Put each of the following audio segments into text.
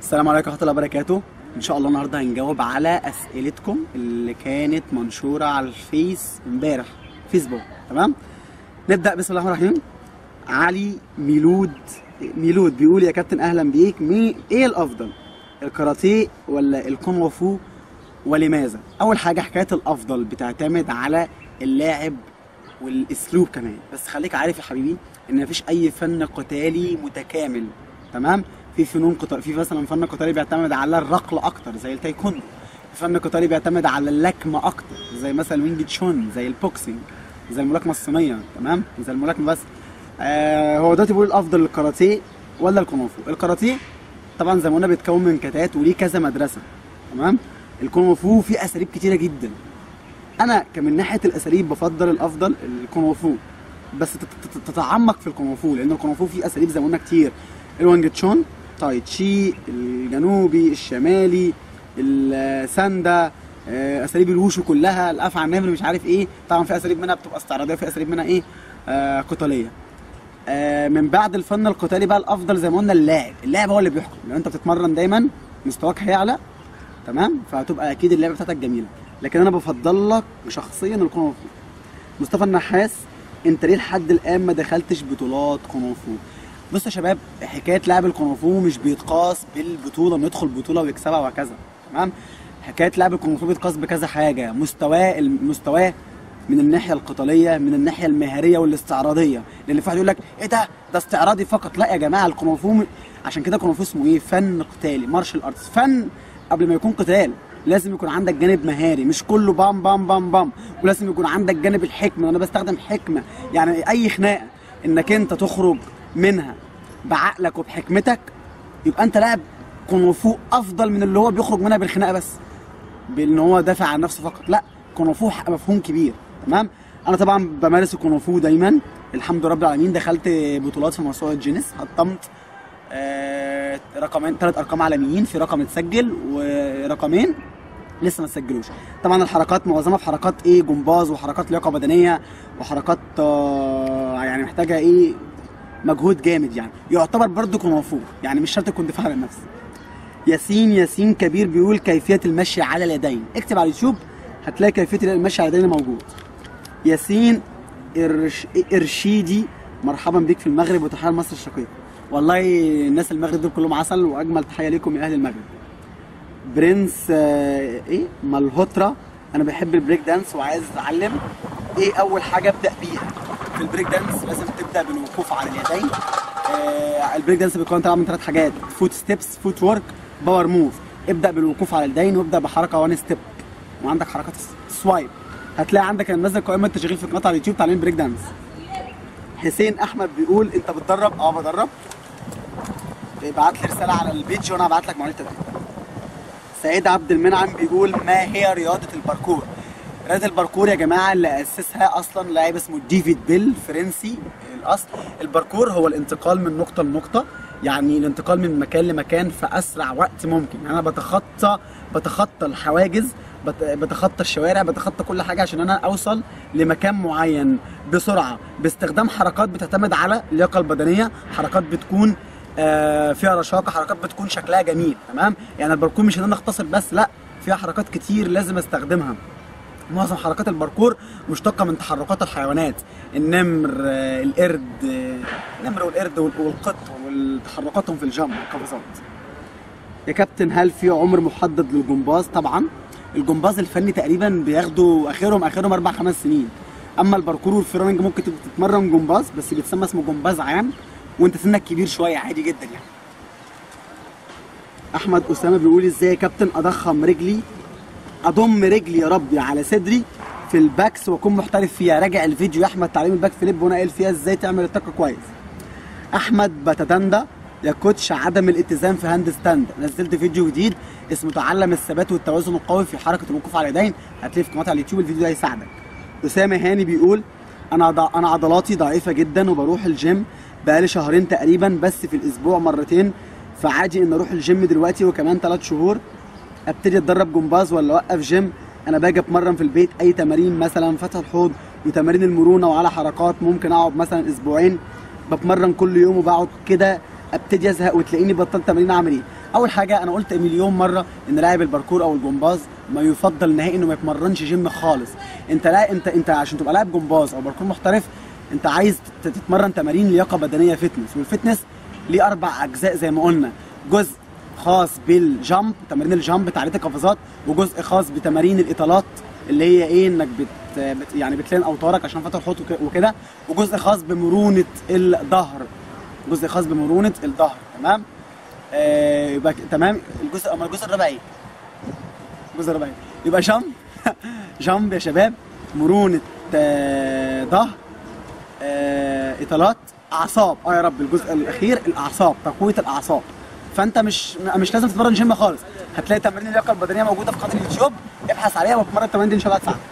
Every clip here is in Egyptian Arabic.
السلام عليكم ورحمه الله وبركاته ان شاء الله النهارده هنجاوب على اسئلتكم اللي كانت منشوره على الفيس امبارح فيسبوك تمام نبدا بسم الله الرحمن الرحيم علي ميلود ميلود بيقول يا كابتن اهلا بيك مي ايه الافضل الكاراتيه ولا الكونغ فو ولماذا اول حاجه حكايه الافضل بتعتمد على اللاعب والاسلوب كمان بس خليك عارف يا حبيبي ان مفيش اي فن قتالي متكامل تمام في فنون قتال في مثلا فن قتالي بيعتمد على الرقل اكتر زي التايكوندو في فن قتالي بيعتمد على اللكمه اكتر زي مثلا وينج تشون زي البوكسينج زي الملاكمه الصينيه تمام زي الملاكمه بس آه هو دلوقتي بيقول الافضل الكاراتيه ولا الكونغ فو الكاراتيه طبعا زي ما قلنا بيتكون من كتات وليه كذا مدرسه تمام الكونغ فو فيه اساليب كتيره جدا انا كمن ناحيه الاساليب بفضل الافضل الكونغ فو بس تت- تت- تتعمق في الكونغ فو لان الكونغ فو فيه اساليب زي ما قلنا كتير الوانج تشون تاي تشي الجنوبي الشمالي الساندا آه، اساليب الوشو كلها الافعى النمر مش عارف ايه طبعا في اساليب منها بتبقى استعراضيه وفي اساليب منها ايه آه قتاليه آه من بعد الفن القتالي بقى الافضل زي ما قلنا اللاعب اللاعب هو اللي بيحكم لو انت بتتمرن دايما مستواك هيعلى تمام فهتبقى اكيد اللعبه بتاعتك جميله لكن انا بفضل لك شخصيا الكونغ فو مصطفى النحاس انت ليه لحد الان ما دخلتش بطولات كونغ فو بص يا شباب حكايه لعب الكونغ فو مش بيتقاس بالبطوله انه يدخل بطوله ويكسبها وهكذا تمام حكايه لعب الكونغ فو بيتقاس بكذا حاجه مستواه مستواه من الناحيه القتاليه من الناحيه المهاريه والاستعراضيه لان في واحد يقول لك ايه ده ده استعراضي فقط لا يا جماعه الكونغ فو م- عشان كده الكونغ فو اسمه ايه فن قتالي مارشال ارتس فن قبل ما يكون قتال لازم يكون عندك جانب مهاري مش كله بام بام بام بام ولازم يكون عندك جانب الحكمه انا بستخدم حكمه يعني اي خناقه انك انت تخرج منها بعقلك وبحكمتك يبقى انت لاعب كونغ فو افضل من اللي هو بيخرج منها بالخناقه بس بان هو دافع عن نفسه فقط لا كونغ فو حق- مفهوم كبير تمام انا طبعا بمارس الكونغ فو دايما الحمد لله رب العالمين دخلت بطولات في موسوعه جينيس حطمت آه، رقمين ثلاث ارقام عالميين في رقم اتسجل ورقمين لسه ما تسجلوش طبعا الحركات معظمها في حركات ايه جمباز وحركات لياقه بدنيه وحركات آه، يعني محتاجه ايه مجهود جامد يعني يعتبر برضه كونغ فو يعني مش شرط يكون دفاع عن النفس ياسين ياسين كبير بيقول كيفيه المشي على اليدين اكتب على اليوتيوب هتلاقي كيفيه المشي على اليدين موجود ياسين إرش... ارشيدي مرحبا بيك في المغرب وتحيه لمصر الشقيقه والله الناس المغرب دول كلهم عسل واجمل تحيه ليكم يا اهل المغرب برنس آه، ايه مالهوترا انا بحب البريك دانس وعايز اتعلم ايه اول حاجه ابدا بيها في البريك دانس لازم تبدا بالوقوف على اليدين آه البريك دانس بيكون طبعا من ثلاث حاجات فوت ستيبس فوت ورك باور موف ابدا بالوقوف على اليدين وابدا بحركه وان ستيب وعندك حركات سوايب هتلاقي عندك انا منزل قائمه تشغيل في قناه على اليوتيوب تعليم بريك دانس حسين احمد بيقول انت بتدرب اه بدرب ابعت لي رساله على البيج وانا هبعت لك مواعيد التدريب سعيد عبد المنعم بيقول ما هي رياضه الباركور رياضه الباركور يا جماعه اللي اسسها اصلا لاعب اسمه ديفيد بيل فرنسي الاصل الباركور هو الانتقال من نقطه لنقطه يعني الانتقال من مكان لمكان في اسرع وقت ممكن يعني انا بتخطى بتخطى الحواجز بت- بتخطى الشوارع بتخطى كل حاجه عشان انا اوصل لمكان معين بسرعه باستخدام حركات بتعتمد على اللياقه البدنيه حركات بتكون آه، فيها رشاقه حركات بتكون شكلها جميل تمام يعني الباركور مش ان انا اختصر بس لا فيها حركات كتير لازم استخدمها معظم حركات الباركور مشتقه من تحركات الحيوانات النمر آه، القرد آه، النمر والقرد وال- والقط وتحركاتهم في الجنب والقفزات يا كابتن هل في عمر محدد للجمباز طبعا الجمباز الفني تقريبا بياخدوا اخرهم اخرهم اربع خمس سنين اما الباركور والفرونج ممكن تبقى تتمرن جمباز بس بيتسمى اسمه جمباز عام وانت سنك كبير شويه عادي جدا يعني احمد اسامه بيقول ازاي يا كابتن اضخم رجلي اضم رجلي يا ربي على صدري في الباكس واكون محترف فيها راجع الفيديو يا احمد تعليم الباك فليب وانا قايل فيها ازاي تعمل الطاقه كويس احمد باتاداندا يا كوتش عدم الاتزان في هاند ستاند نزلت فيديو جديد اسمه تعلم الثبات والتوازن القوي في حركه الوقوف على اليدين هتلاقيه في قناه على اليوتيوب الفيديو ده هيساعدك اسامه هاني بيقول انا ضع... انا عضلاتي ضعيفه جدا وبروح الجيم بقالي شهرين تقريبا بس في الاسبوع مرتين فعادي ان اروح الجيم دلوقتي وكمان ثلاث شهور ابتدي اتدرب جمباز ولا اوقف جيم انا باجي اتمرن في البيت اي تمارين مثلا فتح الحوض وتمارين المرونه وعلى حركات ممكن اقعد مثلا اسبوعين بتمرن كل يوم وبقعد كده ابتدي ازهق وتلاقيني بطلت تمارين اعمل ايه اول حاجه انا قلت مليون مره ان لاعب الباركور او الجمباز ما يفضل نهائي انه ما يتمرنش جيم خالص انت لا انت انت عشان تبقى لاعب جمباز او باركور محترف انت عايز تت- تتمرن تمارين لياقه بدنيه فتنس والفتنس ليه اربع اجزاء زي ما قلنا جزء خاص بالجامب تمارين الجامب تعليق القفزات وجزء خاص بتمارين الاطالات اللي هي ايه انك بت, بت يعني بتلين اوتارك عشان فتح الحوض وك- وكده وجزء خاص بمرونه الظهر جزء خاص بمرونه الظهر تمام آه يبقى ك- تمام الجزء اما الجزء الرابع ايه الجزء الرابع ايه يبقى جامب جامب يا شباب مرونه آه، ظهر آه، اطالات اعصاب اه يا رب الجزء الاخير الاعصاب تقويه الاعصاب فانت مش مش لازم تتمرن جيم خالص هتلاقي تمارين اللياقه البدنيه موجوده في قناه اليوتيوب ابحث عليها واتمرن التمارين دي ان شاء الله هتساعدك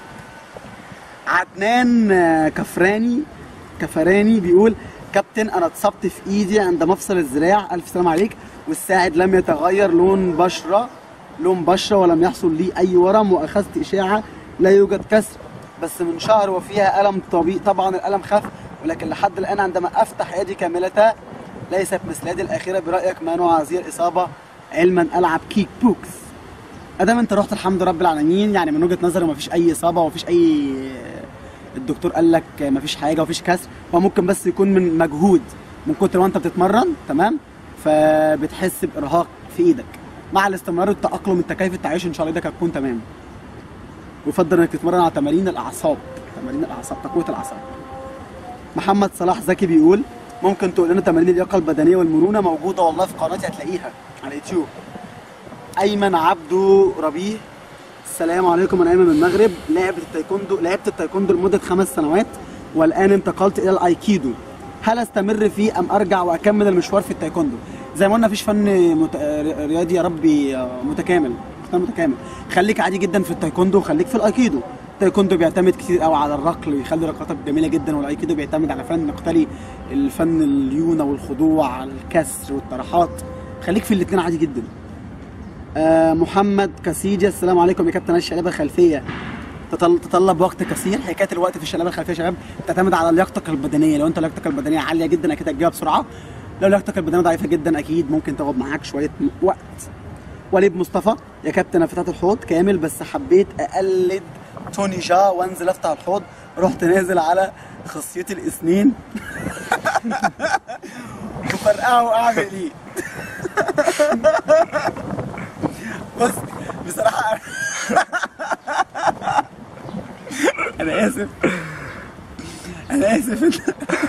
عدنان آه، كفراني كفراني بيقول كابتن انا اتصبت في ايدي عند مفصل الذراع الف سلام عليك والساعد لم يتغير لون بشره لون بشره ولم يحصل لي اي ورم واخذت اشاعه لا يوجد كسر بس من شهر وفيها الم طبيعي طبعا الالم خف ولكن لحد الان عندما افتح يدي كامله ليست مثل يدي الاخيره برايك ما نوع هذه الاصابه علما العب كيك بوكس ادام انت رحت الحمد رب العالمين يعني من وجهه نظري مفيش اي اصابه ومفيش اي الدكتور قال لك مفيش حاجه ومفيش كسر هو ممكن بس يكون من مجهود من كتر ما انت بتتمرن تمام فبتحس بارهاق في ايدك مع الاستمرار والتاقلم التكيف التعايش ان شاء الله ايدك هتكون تمام ويفضل انك تتمرن على تمارين الاعصاب تمارين الاعصاب تقويه الاعصاب محمد صلاح زكي بيقول ممكن تقول لنا تمارين اللياقه البدنيه والمرونه موجوده والله في قناتي هتلاقيها على اليوتيوب ايمن عبدو ربيع السلام عليكم انا ايمن من المغرب لعبت التايكوندو لعبت التايكوندو لمده خمس سنوات والان انتقلت الى الايكيدو هل استمر فيه ام ارجع واكمل المشوار في التايكوندو زي ما قلنا مفيش فن مت... رياضي يا ربي متكامل فن متكامل خليك عادي جدا في التايكوندو وخليك في الايكيدو التايكوندو بيعتمد كتير قوي على الركل ويخلي ركلاتك جميله جدا والايكيدو بيعتمد على فن قتالي الفن الليونه والخضوع الكسر والطرحات خليك في الاثنين عادي جدا آه، محمد كسيجة السلام عليكم يا كابتن الشلابه الخلفيه تطل- تتطلب وقت كثير حكايه الوقت في الشلابه الخلفيه يا شباب تعتمد على لياقتك البدنيه لو انت لياقتك البدنيه عاليه جدا اكيد هتجيبها بسرعه لو لياقتك البدنيه ضعيفه جدا اكيد ممكن تاخد معاك شويه م- وقت وليد مصطفى يا كابتن انا فتحت الحوض كامل بس حبيت اقلد توني جا وانزل افتح الحوض رحت نازل على خصية الاسنين وفرقعه واعمل ايه بص بصراحة أنا آسف أنا آسف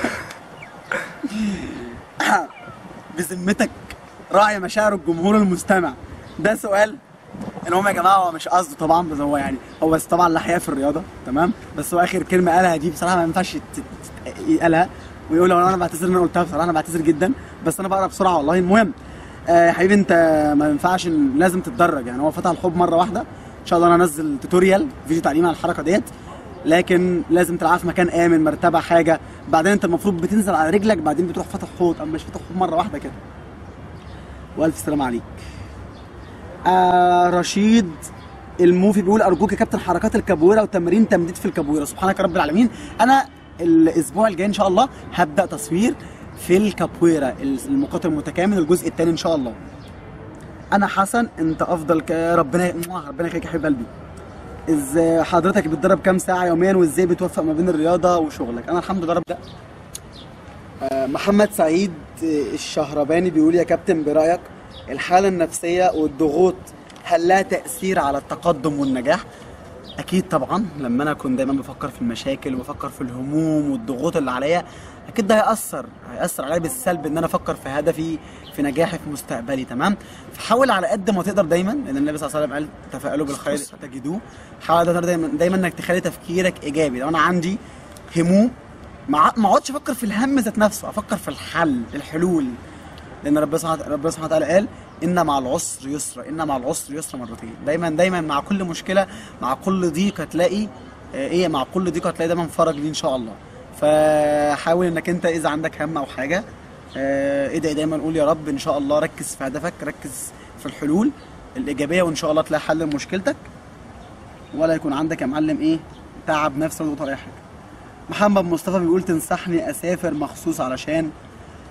بذمتك راعي مشاعر الجمهور المستمع ده سؤال المهم يا جماعه هو مش قصده طبعا بس هو يعني هو بس طبعا الاحياء في الرياضه تمام بس هو اخر كلمه قالها دي بصراحه ما ينفعش يت- يت- يقالها ويقول لو انا بعتذر ان انا قلتها بصراحه انا بعتذر جدا بس انا بقرا بسرعه والله المهم آه يا حبيبي انت ما ينفعش إن- لازم تتدرج يعني هو فتح الحوض مره واحده ان شاء الله انا انزل توتوريال فيديو تعليمي على الحركه ديت لكن لازم تلعب في مكان امن مرتبه حاجه بعدين انت المفروض بتنزل على رجلك بعدين بتروح فتح حوض اما مش فتح حوض مره واحده كده والف سلامه عليك آه رشيد الموفي بيقول ارجوك يا كابتن حركات الكابويرا وتمرين تمديد في الكابويرا سبحانك يا رب العالمين انا الاسبوع الجاي ان شاء الله هبدا تصوير في الكابويرا المقاتل المتكامل الجزء الثاني ان شاء الله انا حسن انت افضل ك... ربنا ربنا يخليك يا حبيب قلبي ازاي حضرتك بتدرب كام ساعه يوميا وازاي بتوفق ما بين الرياضه وشغلك انا الحمد لله ببدا آه، محمد سعيد آه، الشهرباني بيقول يا كابتن برايك الحاله النفسيه والضغوط هل لها تاثير على التقدم والنجاح اكيد طبعا لما انا اكون دايما بفكر في المشاكل وبفكر في الهموم والضغوط اللي عليا اكيد ده هياثر هياثر عليا بالسلب ان انا افكر في هدفي في نجاحي في مستقبلي تمام فحاول على قد ما تقدر دايما لان النبي صلى الله عليه وسلم قال تفائلوا بالخير تجدوه حاول تقدر دايما دايما انك تخلي تفكيرك ايجابي لو انا عندي هموم ما ما اقعدش افكر في الهم ذات نفسه افكر في الحل الحلول لان ربنا سبحانه ربنا سبحانه وتعالى قال ان مع العسر يسرا ان مع العسر يسرا مرتين دايما دايما مع كل مشكله مع كل ضيق هتلاقي آه، ايه مع كل ضيق هتلاقي دايما فرج ليه ان شاء الله فحاول انك انت اذا عندك هم او حاجه آه، ادعي دايما قول يا رب ان شاء الله ركز في هدفك ركز في الحلول الايجابيه وان شاء الله تلاقي حل لمشكلتك ولا يكون عندك يا معلم ايه تعب نفسي ولا اي حاجه محمد مصطفى بيقول تنصحني اسافر مخصوص علشان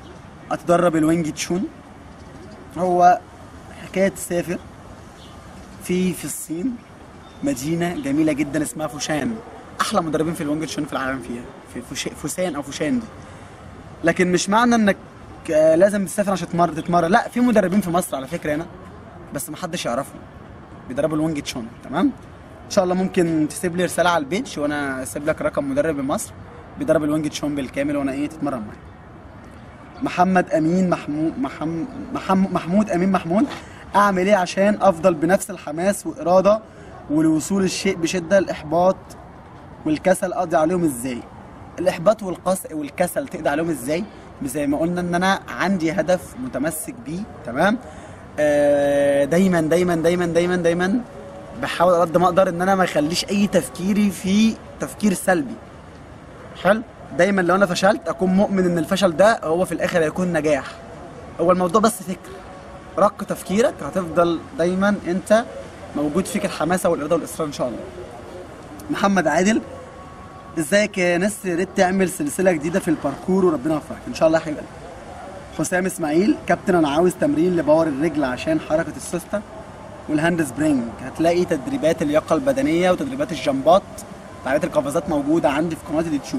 اتدرب الوينج تشون هو حكايه تسافر في في الصين مدينه جميله جدا اسمها فوشان احلى مدربين في الوينج تشون في العالم فيها في فوش- فوسان او فوشان دي لكن مش معنى انك آه، لازم تسافر عشان تتمرن تتمرن لا في مدربين في مصر على فكره هنا بس محدش يعرفهم بيدربوا الوينج تشون تمام ان شاء الله ممكن تسيب لي رساله على البيج وانا اسيب لك رقم مدرب من مصر بيدرب الوينج تشون بالكامل وانا ايه تتمرن معاه محمد امين محمود محم... محم... محمود امين محمود اعمل ايه عشان افضل بنفس الحماس واراده ولوصول الشيء بشده الاحباط والكسل اقضي عليهم ازاي الاحباط والقص والكسل تقضي عليهم ازاي زي ما قلنا ان انا عندي هدف متمسك بيه تمام آه دايما دايما دايما دايما دايما بحاول على قد ما اقدر ان انا ما اخليش اي تفكيري في تفكير سلبي حلو دايما لو انا فشلت اكون مؤمن ان الفشل ده هو في الاخر هيكون نجاح هو الموضوع بس فكر رق تفكيرك هتفضل دايما انت موجود فيك الحماسه والاراده والاصرار ان شاء الله محمد عادل ازيك يا ناس يا ريت تعمل سلسله جديده في الباركور وربنا يوفقك ان شاء الله يا حبيب قلبي حسام اسماعيل كابتن انا عاوز تمرين لباور الرجل عشان حركه السوسته والهاند سبرينج هتلاقي تدريبات اللياقه البدنيه وتدريبات الجمبات تعليقات القفزات موجوده عندي في قناه اليوتيوب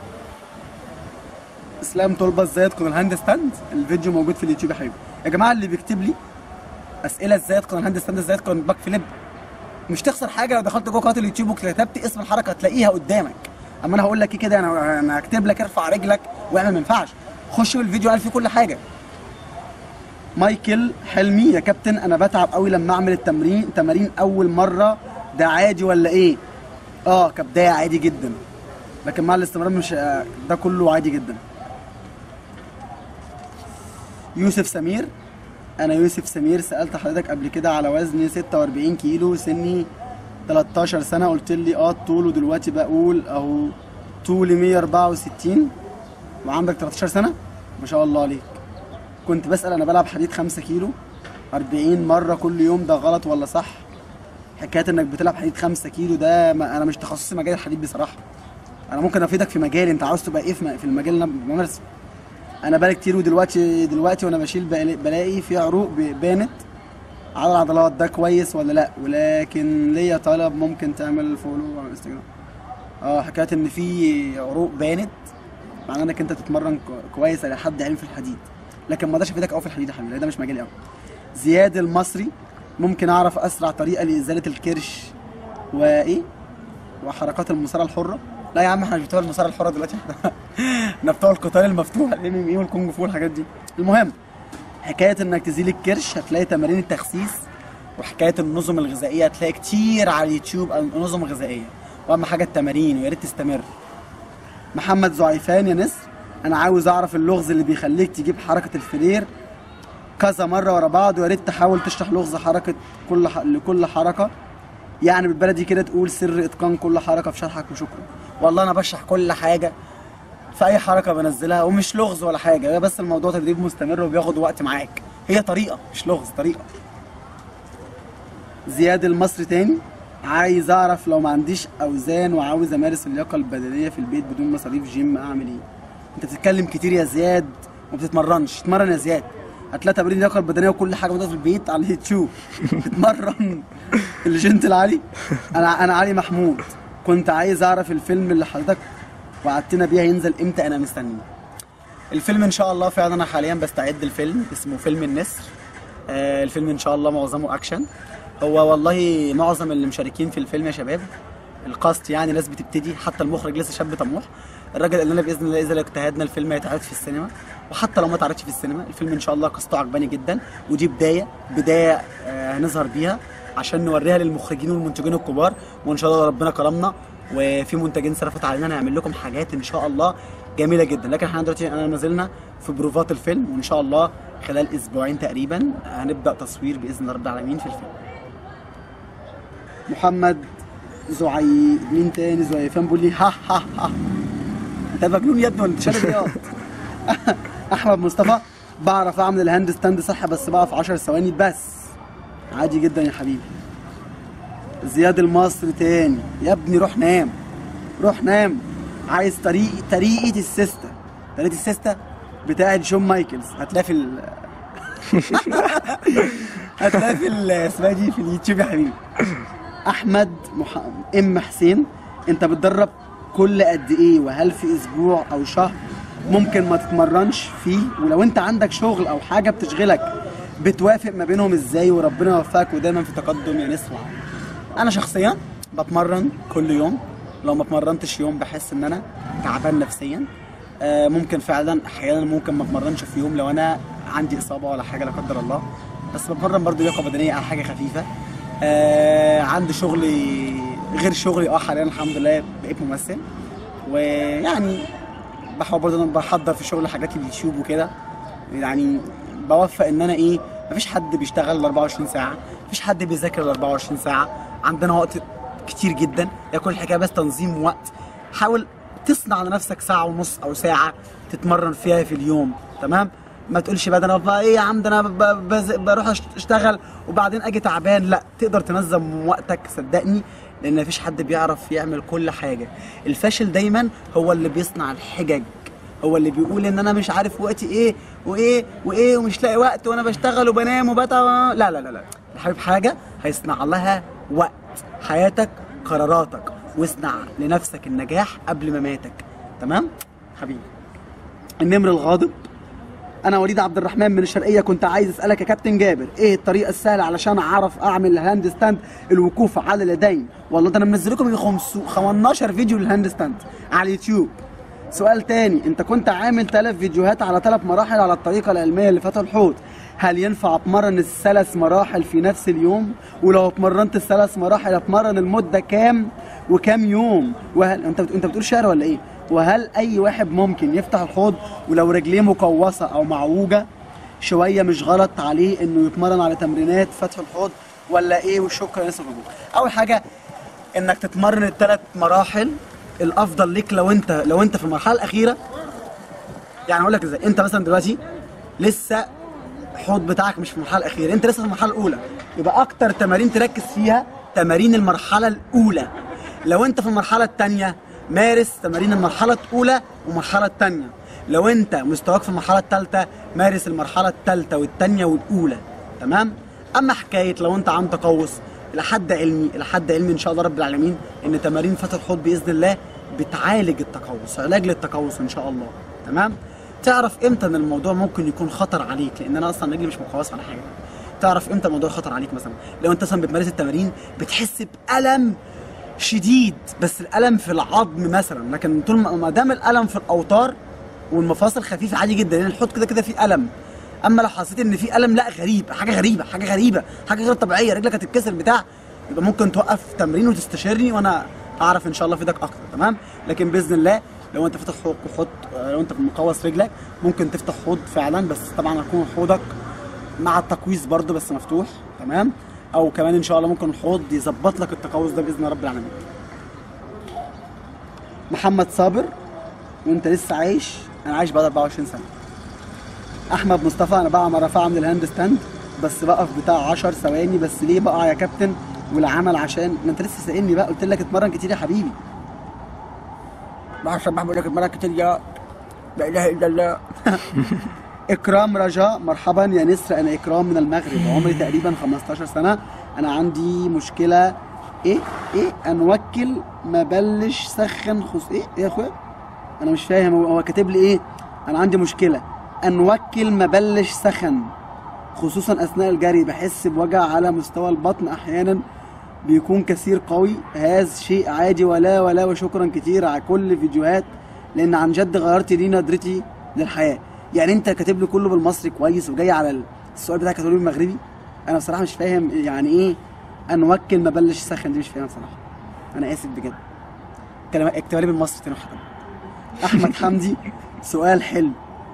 اسلام طلبه ازاي اتقن الهاند ستاند الفيديو موجود في اليوتيوب يا حبيبي يا جماعه اللي بيكتب لي اسئله ازاي اتقن الهاند ستاند ازاي اتقن الباك فليب مش تخسر حاجه لو دخلت جوه قناه اليوتيوب وكتبت اسم الحركه هتلاقيها قدامك اما انا هقول لك ايه كده انا انا هكتب لك ارفع رجلك واعمل ما ينفعش خش في الفيديو قال فيه كل حاجه مايكل حلمي يا كابتن انا بتعب قوي لما اعمل التمرين تمارين اول مره ده عادي ولا ايه اه كبدايه عادي جدا لكن مع الاستمرار مش آه، ده كله عادي جدا يوسف سمير انا يوسف سمير سالت حضرتك قبل كده على وزني 46 كيلو سني 13 سنه قلت لي اه الطول ودلوقتي بقول اهو طولي 164 وعندك 13 سنه ما شاء الله عليك كنت بسال انا بلعب حديد 5 كيلو 40 مره كل يوم ده غلط ولا صح حكايه انك بتلعب حديد 5 كيلو ده ما انا مش تخصصي مجال الحديد بصراحه انا ممكن افيدك في مجالي انت عاوز تبقى ايه في م- في المجال اللي انا بمارسه انا بقالي كتير ودلوقتي دلوقتي وانا بشيل بقل- بلاقي في عروق ب- بانت على العضلات ده كويس ولا لا ولكن ليا طلب ممكن تعمل فولو على الانستجرام اه حكايه ان في عروق بانت معناه انك انت تتمرن كو- كويس على حد علم في الحديد لكن ما اقدرش افيدك قوي في الحديد يا حبيبي لأن ده مش مجالي قوي زياد المصري ممكن اعرف اسرع طريقه لازاله الكرش وايه وحركات المصارعه الحره لا يا عم احنا مش بتوع المصارعه الحره دلوقتي احنا بتوع القتال المفتوح الام ام اي والكونج فو والحاجات دي المهم حكايه انك تزيل الكرش هتلاقي تمارين التخسيس وحكايه النظم الغذائيه هتلاقي كتير على اليوتيوب النظم الغذائيه واهم حاجه التمارين ويا ريت تستمر محمد زعيفان يا نسر انا عاوز اعرف اللغز اللي بيخليك تجيب حركه الفرير كذا مره ورا بعض ويا ريت تحاول تشرح لغز حركه كل ح... لكل حركه يعني بالبلدي كده تقول سر اتقان كل حركه في شرحك وشكرا والله انا بشرح كل حاجه في اي حركه بنزلها ومش لغز ولا حاجه هي بس الموضوع تدريب مستمر وبياخد وقت معاك هي طريقه مش لغز طريقه زياد المصري تاني عايز اعرف لو ما عنديش اوزان وعاوز امارس اللياقه البدنيه في البيت بدون مصاريف جيم اعمل ايه انت بتتكلم كتير يا زياد وما بتتمرنش اتمرن يا زياد هتلاقي تمارين اللياقه البدنيه وكل حاجه موجوده في البيت على اليوتيوب اتمرن الجنتل علي انا انا علي محمود كنت عايز اعرف الفيلم اللي حضرتك وعدتنا بيه هينزل امتى انا مستنيه الفيلم ان شاء الله فعلا انا حاليا بستعد الفيلم اسمه فيلم النسر آه الفيلم ان شاء الله معظمه اكشن هو والله معظم اللي مشاركين في الفيلم يا شباب الكاست يعني ناس بتبتدي حتى المخرج لسه شاب طموح الراجل قال لنا باذن الله اذا اجتهدنا الفيلم هيتعرض في السينما وحتى لو ما اتعرضش في السينما الفيلم ان شاء الله قصته عجباني جدا ودي بدايه بدايه آه هنظهر بيها عشان نوريها للمخرجين والمنتجين الكبار وان شاء الله ربنا كرمنا وفي منتجين صرفت علينا نعمل لكم حاجات ان شاء الله جميله جدا لكن احنا دلوقتي انا ما زلنا في بروفات الفيلم وان شاء الله خلال اسبوعين تقريبا هنبدا تصوير باذن الله رب العالمين في الفيلم محمد زعي مين تاني زعيفان بيقول لي ها ها ها انت مجنون يا ابني ولا انت شارب رياض احمد مصطفى بعرف اعمل الهاند ستاند صح بس بقى في 10 ثواني بس عادي جدا يا حبيبي زياد المصري تاني يا ابني روح نام روح نام عايز طريقة طريقة السيستا طريقة السيستا بتاعت جون مايكلز هتلاقي في ال... هتلاقي في ال- اسمها دي في اليوتيوب يا حبيبي احمد مح... ام حسين انت بتدرب كل قد ايه وهل في اسبوع او شهر ممكن ما تتمرنش فيه ولو انت عندك شغل او حاجه بتشغلك بتوافق ما بينهم ازاي وربنا يوفقك ودايما في تقدم يا نسوع انا شخصيا بتمرن كل يوم لو ما اتمرنتش يوم بحس ان انا تعبان نفسيا آه، ممكن فعلا احيانا ممكن ما اتمرنش في يوم لو انا عندي اصابه ولا حاجه لا قدر الله بس بتمرن برضو لياقه بدنيه على حاجه خفيفه آه عندي شغلي غير شغلي اه حاليا الحمد لله بقيت ممثل ويعني بحاول برضه انا بحضر في شغل حاجات اليوتيوب وكده يعني بوفق ان انا ايه مفيش حد بيشتغل ال 24 ساعه مفيش حد بيذاكر ال 24 ساعه عندنا وقت كتير جدا هي كل الحكايه بس تنظيم وقت حاول تصنع لنفسك ساعه ونص او ساعه تتمرن فيها في اليوم تمام ما تقولش بقى ده انا بقى ايه يا عم ده انا ب- بز- بروح أشت- اشتغل وبعدين اجي تعبان لا تقدر تنظم وقتك صدقني لان مفيش حد بيعرف يعمل كل حاجه الفاشل دايما هو اللي بيصنع الحجج هو اللي بيقول ان انا مش عارف وقتي ايه وايه وايه ومش لاقي وقت وانا بشتغل وبنام وبتع لا لا لا لا يا حبيب حاجه هيصنع لها وقت حياتك قراراتك واصنع لنفسك النجاح قبل مماتك تمام حبيبي النمر الغاضب انا وليد عبد الرحمن من الشرقيه كنت عايز اسالك يا كابتن جابر ايه الطريقه السهله علشان اعرف اعمل الهاند ستاند الوقوف على اليدين والله ده انا منزل لكم يجي 15 فيديو للهاند ستاند على اليوتيوب سؤال تاني انت كنت عامل ثلاث فيديوهات على ثلاث مراحل على الطريقه العلميه لفتح الحوض هل ينفع اتمرن الثلاث مراحل في نفس اليوم ولو اتمرنت الثلاث مراحل اتمرن المده كام وكام يوم وهل انت بت... انت بتقول شعر ولا ايه وهل اي واحد ممكن يفتح الحوض ولو رجليه مقوسه او معوجه شويه مش غلط عليه انه يتمرن على تمرينات فتح الحوض ولا ايه وشكرا يا الرجوع اول حاجه انك تتمرن الثلاث مراحل الافضل ليك لو انت لو انت في المرحله الاخيره يعني اقول لك ازاي انت مثلا دلوقتي لسه الحوض بتاعك مش في المرحله الاخيره انت لسه في المرحله الاولى يبقى اكتر تمارين تركز فيها تمارين المرحله الاولى لو انت في المرحله الثانيه مارس تمارين المرحله الاولى والمرحله الثانيه لو انت مستواك في المرحله الثالثه مارس المرحله الثالثه والثانيه والاولى تمام اما حكايه لو انت عن تقوس لحد علمي لحد علمي ان شاء الله رب العالمين ان تمارين فتح الحوض باذن الله بتعالج التقوس علاج للتقوس ان شاء الله تمام تعرف امتى ان الموضوع ممكن يكون خطر عليك لان انا اصلا رجلي مش مقوسه ولا حاجه تعرف امتى الموضوع خطر عليك مثلا لو انت مثلا بتمارس التمارين بتحس بالم شديد بس الالم في العظم مثلا لكن طول ما ما دام الالم في الاوتار والمفاصل خفيفه عادي جدا لان الحوض كده كده فيه الم اما لو حسيت ان في الم لا غريب حاجه غريبه حاجه غريبه حاجه غير طبيعيه رجلك هتتكسر بتاع يبقى ممكن توقف تمرين وتستشيرني وانا اعرف ان شاء الله افيدك اكتر تمام لكن باذن الله لو انت فاتح حوض حوض لو انت مقوس رجلك ممكن تفتح حوض فعلا بس طبعا هيكون حوضك مع التقويس برضو بس مفتوح تمام او كمان ان شاء الله ممكن الحوض يظبط لك التقوس ده باذن رب العالمين محمد صابر وانت لسه عايش انا عايش بقى 24 سنه احمد مصطفى انا بعمل رفعه من الهاند ستاند بس بقف بتاع 10 ثواني بس ليه بقع يا كابتن والعمل عشان ما انت لسه سائلني بقى قلت لك اتمرن كتير يا حبيبي عشان بقول لك اتمرن كتير يا لا اله الا الله اكرام رجاء مرحبا يا نسر انا اكرام من المغرب عمري تقريبا 15 سنه انا عندي مشكله ايه ايه انوكل ما بلش سخن خص ايه ايه يا اخويا انا مش فاهم هو هو كاتب لي ايه انا عندي مشكله انوكل ما بلش سخن خصوصا اثناء الجري بحس بوجع على مستوى البطن احيانا بيكون كثير قوي هذا شيء عادي ولا ولا وشكرا كتير على كل فيديوهات لان عن جد غيرت لي نظرتي للحياه يعني انت كاتب لي كله بالمصري كويس وجاي على السؤال بتاعك كاتب لي بالمغربي انا بصراحه مش فاهم يعني ايه انوكل ما بلش سخن دي مش فاهمها بصراحه انا اسف بجد كلمه اكتبها لي بالمصري تاني واحده احمد حمدي سؤال حلو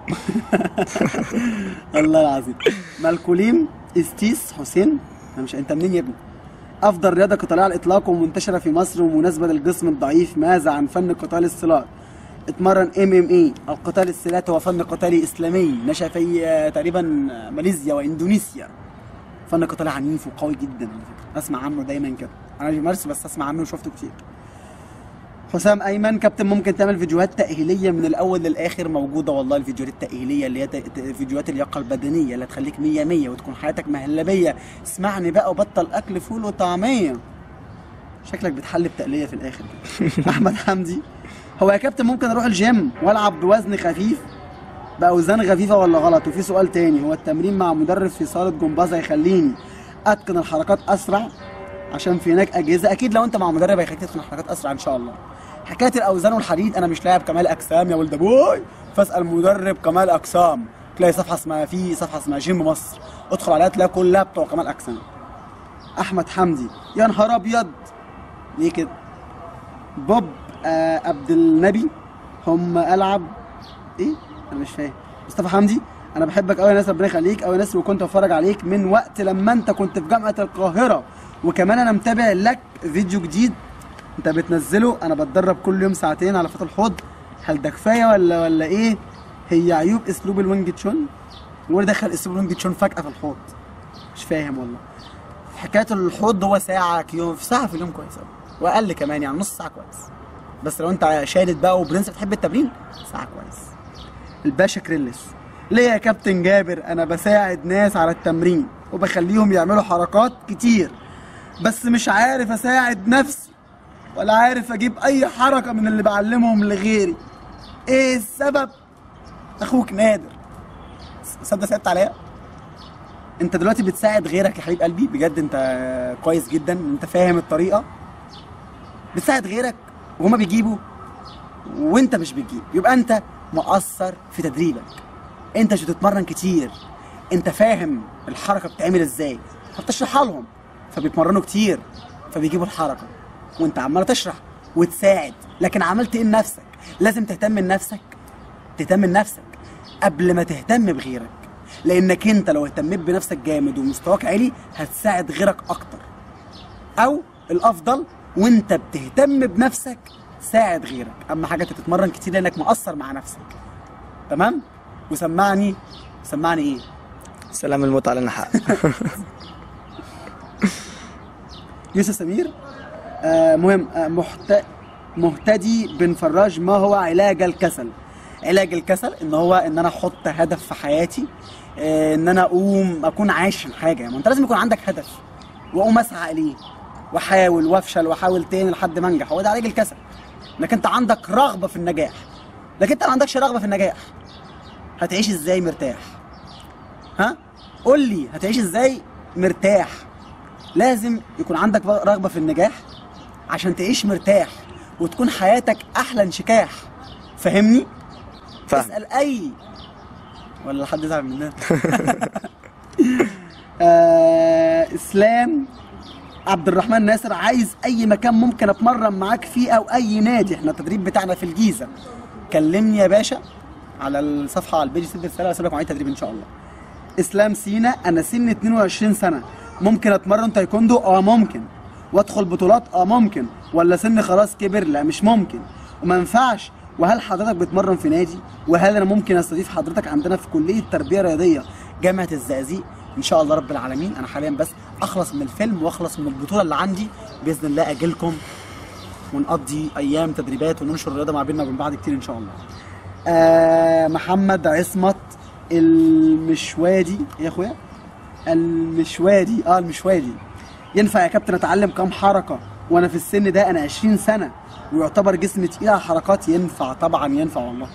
الله العظيم مالكوليم استيس حسين انا مش انت منين يا ابني افضل رياضه قتاليه على الاطلاق ومنتشره في مصر ومناسبه للجسم الضعيف ماذا عن فن قتال السلاح اتمرن ام ام اي القتال السلات هو فن قتالي اسلامي نشا في آه، تقريبا ماليزيا واندونيسيا فن قتالي عنيف وقوي جدا على فكره اسمع عنه دايما كده انا مش بمارسه بس اسمع عنه وشفته كتير حسام ايمن كابتن ممكن تعمل فيديوهات تاهيليه من الاول للاخر موجوده والله الفيديوهات التاهيليه اللي هي ت- ت- فيديوهات اللياقه البدنيه اللي تخليك 100 100 وتكون حياتك مهلبيه اسمعني بقى وبطل اكل فول وطعميه شكلك بتحل بتقليه في الاخر كده احمد حمدي هو يا كابتن ممكن اروح الجيم والعب بوزن خفيف باوزان خفيفه ولا غلط وفي سؤال تاني هو التمرين مع مدرب في صاله جمباز هيخليني اتقن الحركات اسرع عشان في هناك اجهزه اكيد لو انت مع مدرب هيخليك تتقن الحركات اسرع ان شاء الله حكايه الاوزان والحديد انا مش لاعب كمال اجسام يا ولد ابوي فاسال مدرب كمال اجسام تلاقي صفحه اسمها في صفحه اسمها جيم مصر ادخل عليها تلاقي كلها بتوع كمال اجسام احمد حمدي يا نهار ابيض ليه كده بوب آه عبد النبي هم العب ايه انا مش فاهم مصطفى حمدي انا بحبك قوي يا ناس ربنا يخليك قوي يا ناس وكنت بتفرج عليك من وقت لما انت كنت في جامعه القاهره وكمان انا متابع لك فيديو جديد انت بتنزله انا بتدرب كل يوم ساعتين على فتح الحوض هل ده كفايه ولا ولا ايه هي عيوب اسلوب الوينج تشون هو دخل اسلوب الوينج تشون فجاه في الحوض مش فاهم والله حكايه الحوض هو ساعه يوم في ساعه في اليوم كويس قوي واقل كمان يعني نص ساعه كويس بس لو انت شادد بقى وبرنس بتحب التمرين ساعه كويس الباشا كريلس ليه يا كابتن جابر انا بساعد ناس على التمرين وبخليهم يعملوا حركات كتير بس مش عارف اساعد نفسي ولا عارف اجيب اي حركه من اللي بعلمهم لغيري ايه السبب اخوك نادر صدق سألت عليا انت دلوقتي بتساعد غيرك يا حبيب قلبي بجد انت كويس جدا انت فاهم الطريقه بتساعد غيرك وهما بيجيبوا وانت مش بتجيب يبقى انت مقصر في تدريبك انت مش بتتمرن كتير انت فاهم الحركه بتتعمل ازاي فبتشرحها لهم فبيتمرنوا كتير فبيجيبوا الحركه وانت عمال تشرح وتساعد لكن عملت ايه لنفسك لازم تهتم بنفسك تهتم بنفسك قبل ما تهتم بغيرك لانك انت لو اهتميت بنفسك جامد ومستواك عالي هتساعد غيرك اكتر او الافضل وانت بتهتم بنفسك ساعد غيرك اما حاجه انت تتمرن كتير لانك مقصر مع نفسك تمام وسمعني سمعني ايه سلام الموت على النحاء يوسف سمير آه مهم آه محت... مهتدي بن فراج ما هو علاج الكسل علاج الكسل ان هو ان انا احط هدف في حياتي آه ان انا اقوم اكون عايش حاجه ما انت لازم يكون عندك هدف واقوم اسعى اليه واحاول وافشل واحاول تاني لحد ما انجح هو ده علاج الكسل انك انت عندك رغبه في النجاح لكن انت ما عندكش رغبه في النجاح هتعيش ازاي مرتاح ها قول لي هتعيش ازاي مرتاح لازم يكون عندك رغبه في النجاح عشان تعيش مرتاح وتكون حياتك احلى انشكاح فاهمني فاهم اسال اي ولا حد يزعل مننا آه اسلام عبد الرحمن ناصر عايز اي مكان ممكن اتمرن معاك فيه او اي نادي احنا التدريب بتاعنا في الجيزه كلمني يا باشا على الصفحه على البيج سيد رساله اسيب لك معايا تدريب ان شاء الله اسلام سينا انا سن 22 سنه ممكن اتمرن تايكوندو اه ممكن وادخل بطولات اه ممكن ولا سن خلاص كبر لا مش ممكن وما ينفعش وهل حضرتك بتمرن في نادي وهل انا ممكن استضيف حضرتك عندنا في كليه تربيه رياضيه جامعه الزقازيق ان شاء الله رب العالمين انا حاليا بس اخلص من الفيلم واخلص من البطوله اللي عندي باذن الله اجيلكم ونقضي ايام تدريبات وننشر الرياضه ما بيننا وبين بعض كتير ان شاء الله آه محمد عصمت المشوادي إيه يا اخويا المشوادي اه المشوادي ينفع يا كابتن اتعلم كام حركه وانا في السن ده انا 20 سنه ويعتبر جسمي تقيل على الحركات ينفع طبعا ينفع والله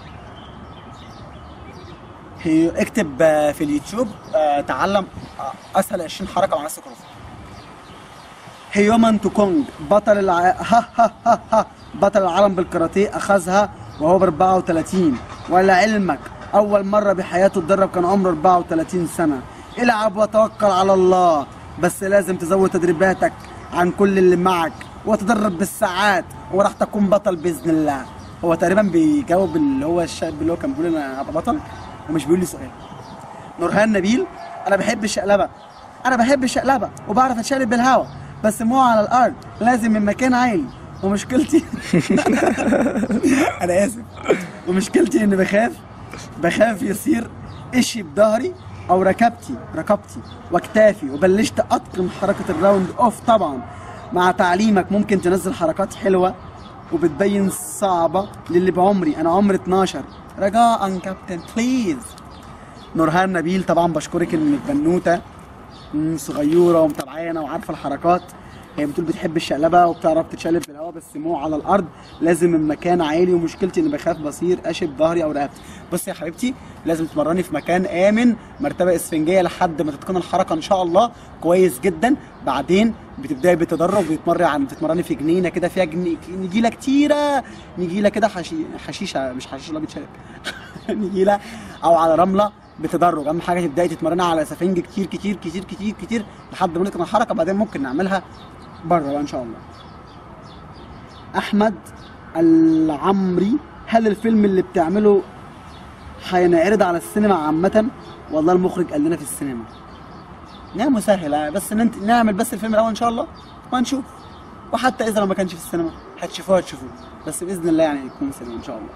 هي اكتب آه، في اليوتيوب آه، تعلم آه، اسهل 20 حركه مع نفس كروس هيومان توكونج بطل الع... ها ها ها ها بطل العالم بالكاراتيه اخذها وهو ب 34 ولعلمك اول مره بحياته اتدرب كان عمره 34 سنه العب وتوكل على الله بس لازم تزود تدريباتك عن كل اللي معك وتدرب بالساعات وراح تكون بطل باذن الله هو تقريبا بيجاوب اللي هو الشاب اللي هو كان بيقول انا هبقى بطل ومش بيقول لي سؤال نورهان نبيل انا بحب الشقلبه انا بحب الشقلبه وبعرف اتشقلب بالهوا بس مو على الارض لازم من مكان عالي ومشكلتي انا اسف ومشكلتي اني بخاف بخاف يصير اشي بظهري او ركبتي ركبتي واكتافي وبلشت اتقن حركه الراوند اوف طبعا مع تعليمك ممكن تنزل حركات حلوه وبتبين صعبه للي بعمري انا عمري 12 رجاء كابتن بليز نورهان نبيل طبعا بشكرك انك بنوته مم، صغيره ومتابعانا وعارفه الحركات هي بتقول بتحب الشقلبه وبتعرف تتشقلب في الهواء بس مو على الارض لازم من مكان عالي ومشكلتي اني بخاف بصير اشب ظهري او رقبتي بصي يا حبيبتي لازم تمرني في مكان امن مرتبه اسفنجيه لحد ما تتقن الحركه ان شاء الله كويس جدا بعدين بتبداي بتدرب وتتمرني عن تتمرني في جنينه كده فيها جني... نجيله كتيره نجيله كده حشي... حشيشه مش حشيشه لا بتشرب نجيله او على رمله بتدرج اهم حاجه تبداي تتمرني على سفنج كتير كتير كتير كتير كتير لحد ما نتقن الحركه بعدين ممكن نعملها بره بقى ان شاء الله احمد العمري هل الفيلم اللي بتعمله هينعرض على السينما عامة والله المخرج قال لنا في السينما نعم مسهلة بس ان انت نعمل بس الفيلم الاول ان شاء الله وهنشوف وحتى اذا لو ما كانش في السينما هتشوفوه هتشوفوه بس باذن الله يعني يكون سينما ان شاء الله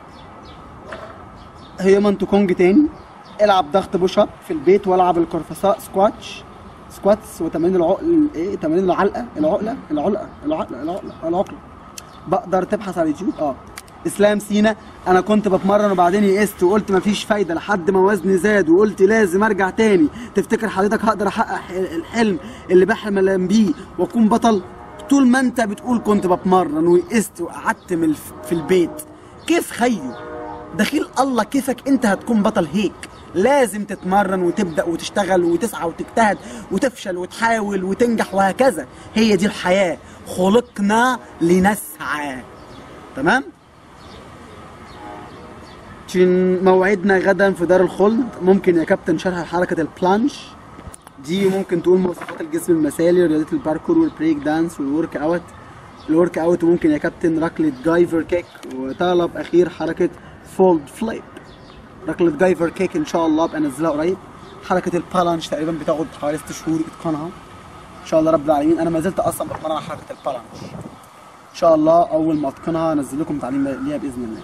هيومن تو كونج تاني العب ضغط بوش اب في البيت والعب القرفصاء سكواتش سكواتس وتمارين العقل ايه تمارين العلقه العقله العلقه العقله العقله العقله بقدر تبحث على اليوتيوب اه اسلام سينا انا كنت بتمرن وبعدين يئست وقلت مفيش فايده لحد ما وزني زاد وقلت لازم ارجع تاني تفتكر حضرتك هقدر احقق ح- الحلم اللي بحلم بيه واكون بطل طول ما انت بتقول كنت بتمرن ويئست وقعدت من الف- في البيت كيف خيو دخيل الله كيفك انت هتكون بطل هيك لازم تتمرن وتبدا وتشتغل وتسعى وتجتهد وتفشل وتحاول وتنجح وهكذا هي دي الحياه خلقنا لنسعى تمام عشان موعدنا غدا في دار الخلد ممكن يا كابتن شرح حركه البلانش دي ممكن تقول مواصفات الجسم المثالي رياضه الباركور والبريك دانس والورك اوت الورك اوت ممكن يا كابتن ركله جايفر كيك وطلب اخير حركه فولد فليب ركله جايفر كيك ان شاء الله ابقى انزلها قريب حركه البالانش تقريبا بتاخد حوالي 6 شهور اتقانها ان شاء الله رب العالمين انا ما زلت اصلا بتمرن على حركه البالانش ان شاء الله اول ما اتقنها انزل لكم تعليم ليها باذن الله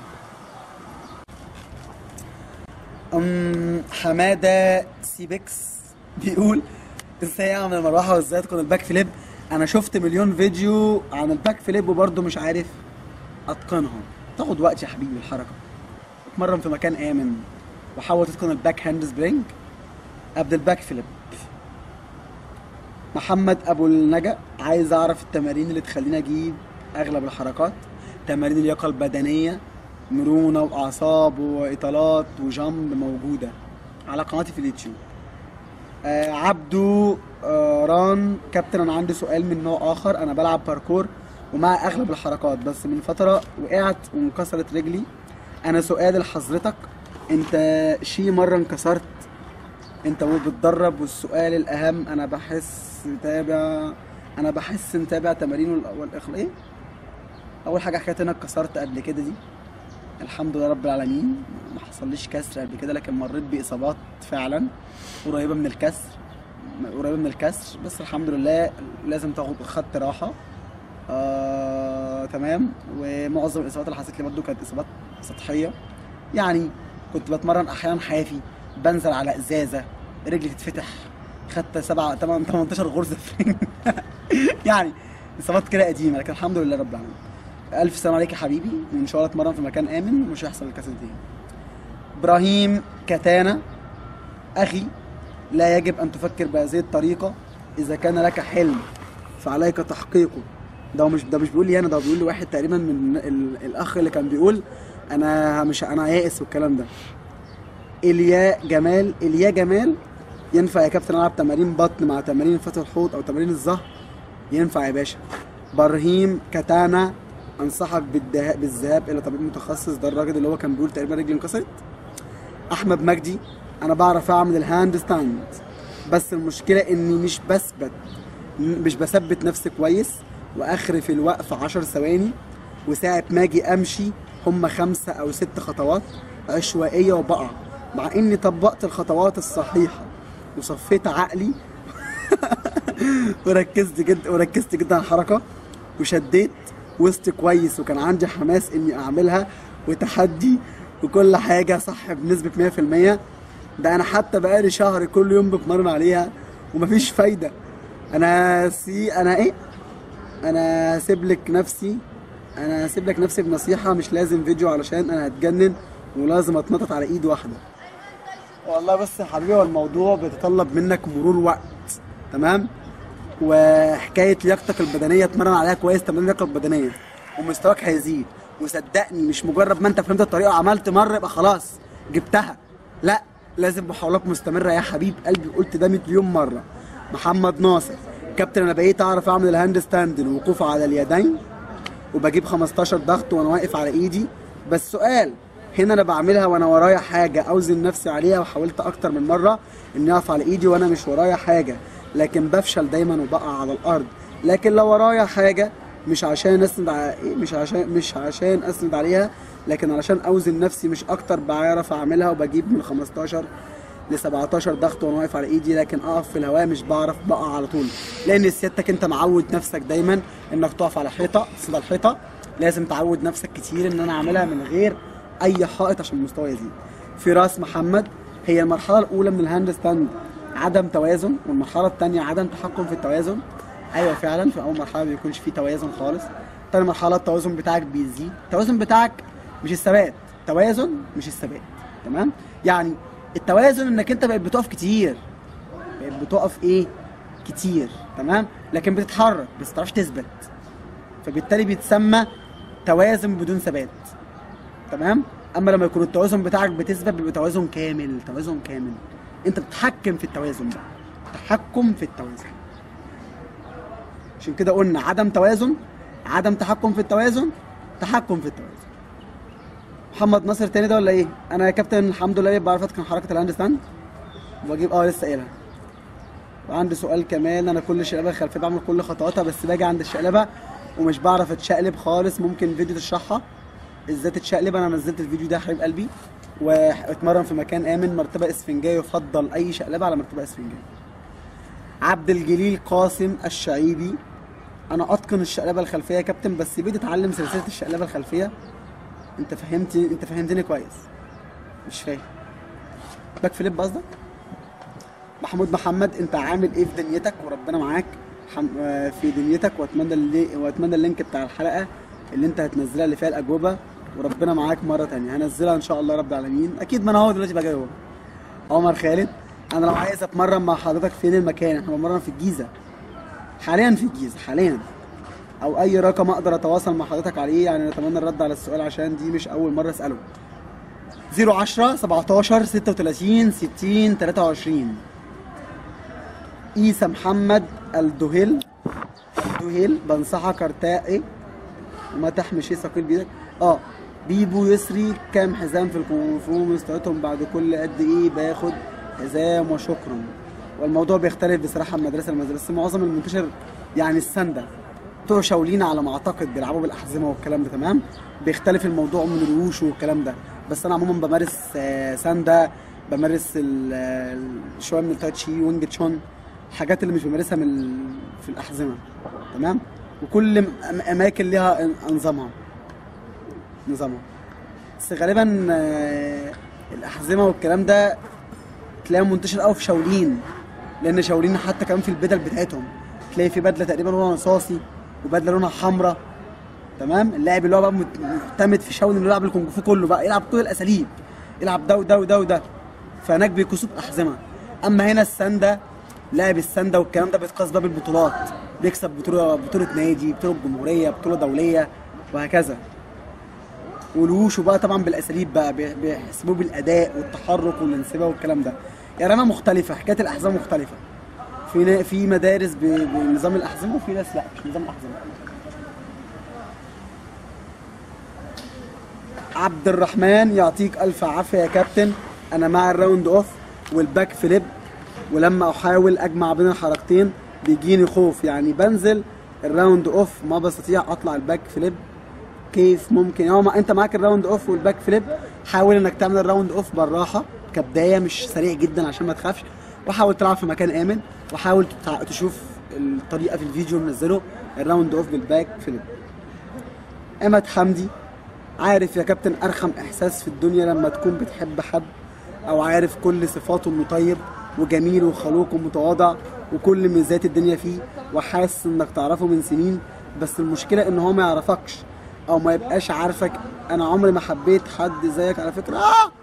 أم حماده سيبكس بيقول ازاي اعمل المروحه وازاي اتقن الباك فليب انا شفت مليون فيديو عن الباك فليب وبرضه مش عارف اتقنها تاخد وقت يا حبيبي الحركه اتمرن في مكان امن وحاول تتقن الباك هاند سبرينج قبل الباك فليب محمد ابو النجا عايز اعرف التمارين اللي تخليني اجيب اغلب الحركات تمارين اللياقه البدنيه مرونه واعصاب واطالات وجنب موجوده على قناتي في اليوتيوب آه عبدو آه ران كابتن انا عندي سؤال من نوع اخر انا بلعب باركور ومع اغلب الحركات بس من فتره وقعت وانكسرت رجلي انا سؤال لحضرتك انت شي مره انكسرت انت بتدرب والسؤال الاهم انا بحس تابع انا بحس متابع تمارين وال- والاخلاق ايه اول حاجه حكايه انا اتكسرت قبل كده دي الحمد لله رب العالمين ما حصليش كسر قبل كده لكن مريت باصابات فعلا قريبه من الكسر قريبه من الكسر بس الحمد لله لازم تاخد خدت راحه آه، تمام ومعظم الاصابات اللي حصلت لي برضه كانت اصابات سطحيه يعني كنت بتمرن احيانا حافي بنزل على ازازه رجلي تتفتح خدت سبعة تمام 18 غرزه في يعني اصابات كده قديمه لكن الحمد لله رب العالمين الف سلام عليك يا حبيبي وان شاء الله اتمرن في مكان امن ومش هيحصل الكسل تاني ابراهيم كتانا اخي لا يجب ان تفكر بهذه الطريقه اذا كان لك حلم فعليك تحقيقه ده مش ده مش بيقول لي انا ده بيقول لي واحد تقريبا من ال- الاخ اللي كان بيقول انا مش انا يائس والكلام ده اليا جمال اليا جمال ينفع يا كابتن العب تمارين بطن مع تمارين فتح الحوض او تمارين الظهر ينفع يا باشا برهيم كتانا انصحك بالده- بالذهاب الى طبيب متخصص ده الراجل اللي هو كان بيقول تقريبا رجلي انكسرت احمد مجدي انا بعرف اعمل الهاند ستاند بس المشكله اني مش بثبت مش بثبت نفسي كويس واخري في الوقف 10 ثواني وساعة ما اجي امشي هم خمسة او ست خطوات عشوائية وبقع مع اني طبقت الخطوات الصحيحة وصفيت عقلي وركزت جدا وركزت جدا على الحركة وشديت وسط كويس وكان عندي حماس اني اعملها وتحدي وكل حاجة صح بنسبة 100% ده انا حتى بقالي شهر كل يوم بتمرن عليها ومفيش فايدة انا سي انا ايه انا هسيب لك نفسي انا هسيب لك نفسي بنصيحه مش لازم فيديو علشان انا هتجنن ولازم اتنطط على ايد واحده والله بس يا حبيبي هو الموضوع بيتطلب منك مرور وقت تمام وحكايه لياقتك البدنيه اتمرن عليها كويس تمرين اللياقه البدنيه ومستواك هيزيد وصدقني مش مجرد ما انت فهمت الطريقه وعملت مره يبقى خلاص جبتها لا لازم محاولات مستمره يا حبيب قلبي قلت ده 100 مليون مره محمد ناصر كابتن انا بقيت اعرف اعمل الهاند ستاند الوقوف على اليدين وبجيب 15 ضغط وانا واقف على ايدي بس سؤال هنا انا بعملها وانا ورايا حاجه اوزن نفسي عليها وحاولت اكتر من مره اني اقف على ايدي وانا مش ورايا حاجه لكن بفشل دايما وبقع على الارض لكن لو ورايا حاجه مش عشان اسند ع... مش عشان مش عشان اسند عليها لكن علشان اوزن نفسي مش اكتر بعرف اعملها وبجيب من 15 ل 17 ضغط وانا واقف على ايدي لكن اقف في الهواء مش بعرف بقع على طول لان سيادتك انت معود نفسك دايما انك تقف على حيطه تصل الحيطه لازم تعود نفسك كتير ان انا اعملها من غير اي حائط عشان المستوى يزيد فراس محمد هي المرحله الاولى من الهاند ستاند عدم توازن والمرحله الثانيه عدم تحكم في التوازن ايوه فعلا في اول مرحله ما بيكونش فيه توازن خالص تاني مرحله التوازن بتاعك بيزيد التوازن بتاعك مش الثبات توازن مش الثبات تمام يعني التوازن انك انت بقيت بتقف كتير بقيت بتقف ايه كتير تمام لكن بتتحرك بس ما تعرفش تثبت فبالتالي بيتسمى توازن بدون ثبات تمام اما لما يكون التوازن بتاعك بتثبت بيبقى توازن كامل توازن كامل انت بتتحكم في التوازن ده تحكم في التوازن عشان كده قلنا عدم توازن عدم تحكم في التوازن تحكم في التوازن محمد ناصر تاني ده ولا ايه انا يا كابتن الحمد لله بعرف اتقن حركه الهاند ستاند واجيب اه لسه قايلها وعندي سؤال كمان انا كل شقلبه الخلفيه بعمل كل خطواتها بس باجي عند الشقلبه ومش بعرف اتشقلب خالص ممكن فيديو تشرحها ازاي تتشقلب انا نزلت الفيديو ده يا حبيب قلبي واتمرن في مكان امن مرتبه اسفنجيه يفضل اي شقلبه على مرتبه اسفنجيه عبد الجليل قاسم الشعيبي انا اتقن الشقلبه الخلفيه يا كابتن بس بدي اتعلم سلسله الشقلبه الخلفيه انت فهمتي انت فهمتني كويس مش فاهم باك فليب قصدك محمود محمد انت عامل ايه في دنيتك وربنا معاك حم... آه، في دنيتك واتمنى اللي... واتمنى اللينك بتاع الحلقه اللي انت هتنزلها اللي فيها الاجوبه وربنا معاك مره تانية هنزلها ان شاء الله رب العالمين اكيد ما انا هو دلوقتي بجاوب عمر خالد انا لو عايز اتمرن مع حضرتك فين المكان احنا بنمرن في الجيزه حاليا في الجيزه حاليا او اي رقم اقدر اتواصل مع حضرتك عليه يعني نتمنى الرد على السؤال عشان دي مش اول مره اساله 010 17 36 60 23 عيسى محمد الدهيل الدهيل بنصحك ارتقي وما تحمشي ثقيل بيدك اه بيبو يسري كام حزام في الكونغ فو مستوياتهم بعد كل قد ايه باخد حزام وشكرا والموضوع بيختلف بصراحه من مدرسه لمدرسه بس معظم المنتشر يعني السنده بتوع شاولين على ما اعتقد بيلعبوا بالاحزمه والكلام ده تمام بيختلف الموضوع من الوش والكلام ده بس انا عموما بمارس آه، ساندا بمارس ال- ال- شويه من التايتشي وينج تشون الحاجات اللي مش بمارسها من ال- في الاحزمه تمام وكل م- أم- اماكن ليها ان- انظامها نظامها بس غالبا آه، الاحزمه والكلام ده تلاقيه منتشر قوي في شاولين لان شاولين حتى كمان في البدل بتاعتهم تلاقي في بدله تقريبا لونها رصاصي وبدله لونها حمراء تمام اللاعب اللي هو بقى مت- معتمد في شاولين انه يلعب الكونج فو كله بقى يلعب كل الاساليب يلعب ده وده وده وده فهناك بيقيسوا باحزمه اما هنا السنده لاعب السنده والكلام ده بيتقاس بقى بالبطولات بيكسب بطوله بطوله نادي بطوله جمهوريه بطوله دوليه وهكذا والوشو بقى طبعا بالاساليب بقى بي- بيحسبوه بالاداء والتحرك والانسباب والكلام ده يعني انا مختلفه حكايه الاحزاب مختلفه في نا- في مدارس ب- بنظام الاحزمه وفي ناس لا مش نظام الاحزمه عبد الرحمن يعطيك الف عافيه يا كابتن انا مع الراوند اوف والباك فليب ولما احاول اجمع بين الحركتين بيجيني خوف يعني بنزل الراوند اوف ما بستطيع اطلع الباك فليب كيف ممكن هو ما انت معاك الراوند اوف والباك فليب حاول انك تعمل الراوند اوف بالراحه كبدايه مش سريع جدا عشان ما تخافش وحاول تلعب في مكان امن وحاول تتع- تشوف الطريقه في الفيديو منزله الراوند اوف بالباك فليب احمد حمدي عارف يا كابتن ارخم احساس في الدنيا لما تكون بتحب حد او عارف كل صفاته انه طيب وجميل وخلوق ومتواضع وكل ميزات الدنيا فيه وحاسس انك تعرفه من سنين بس المشكله ان هو ما يعرفكش او ما يبقاش عارفك انا عمري ما حبيت حد زيك على فكره آه!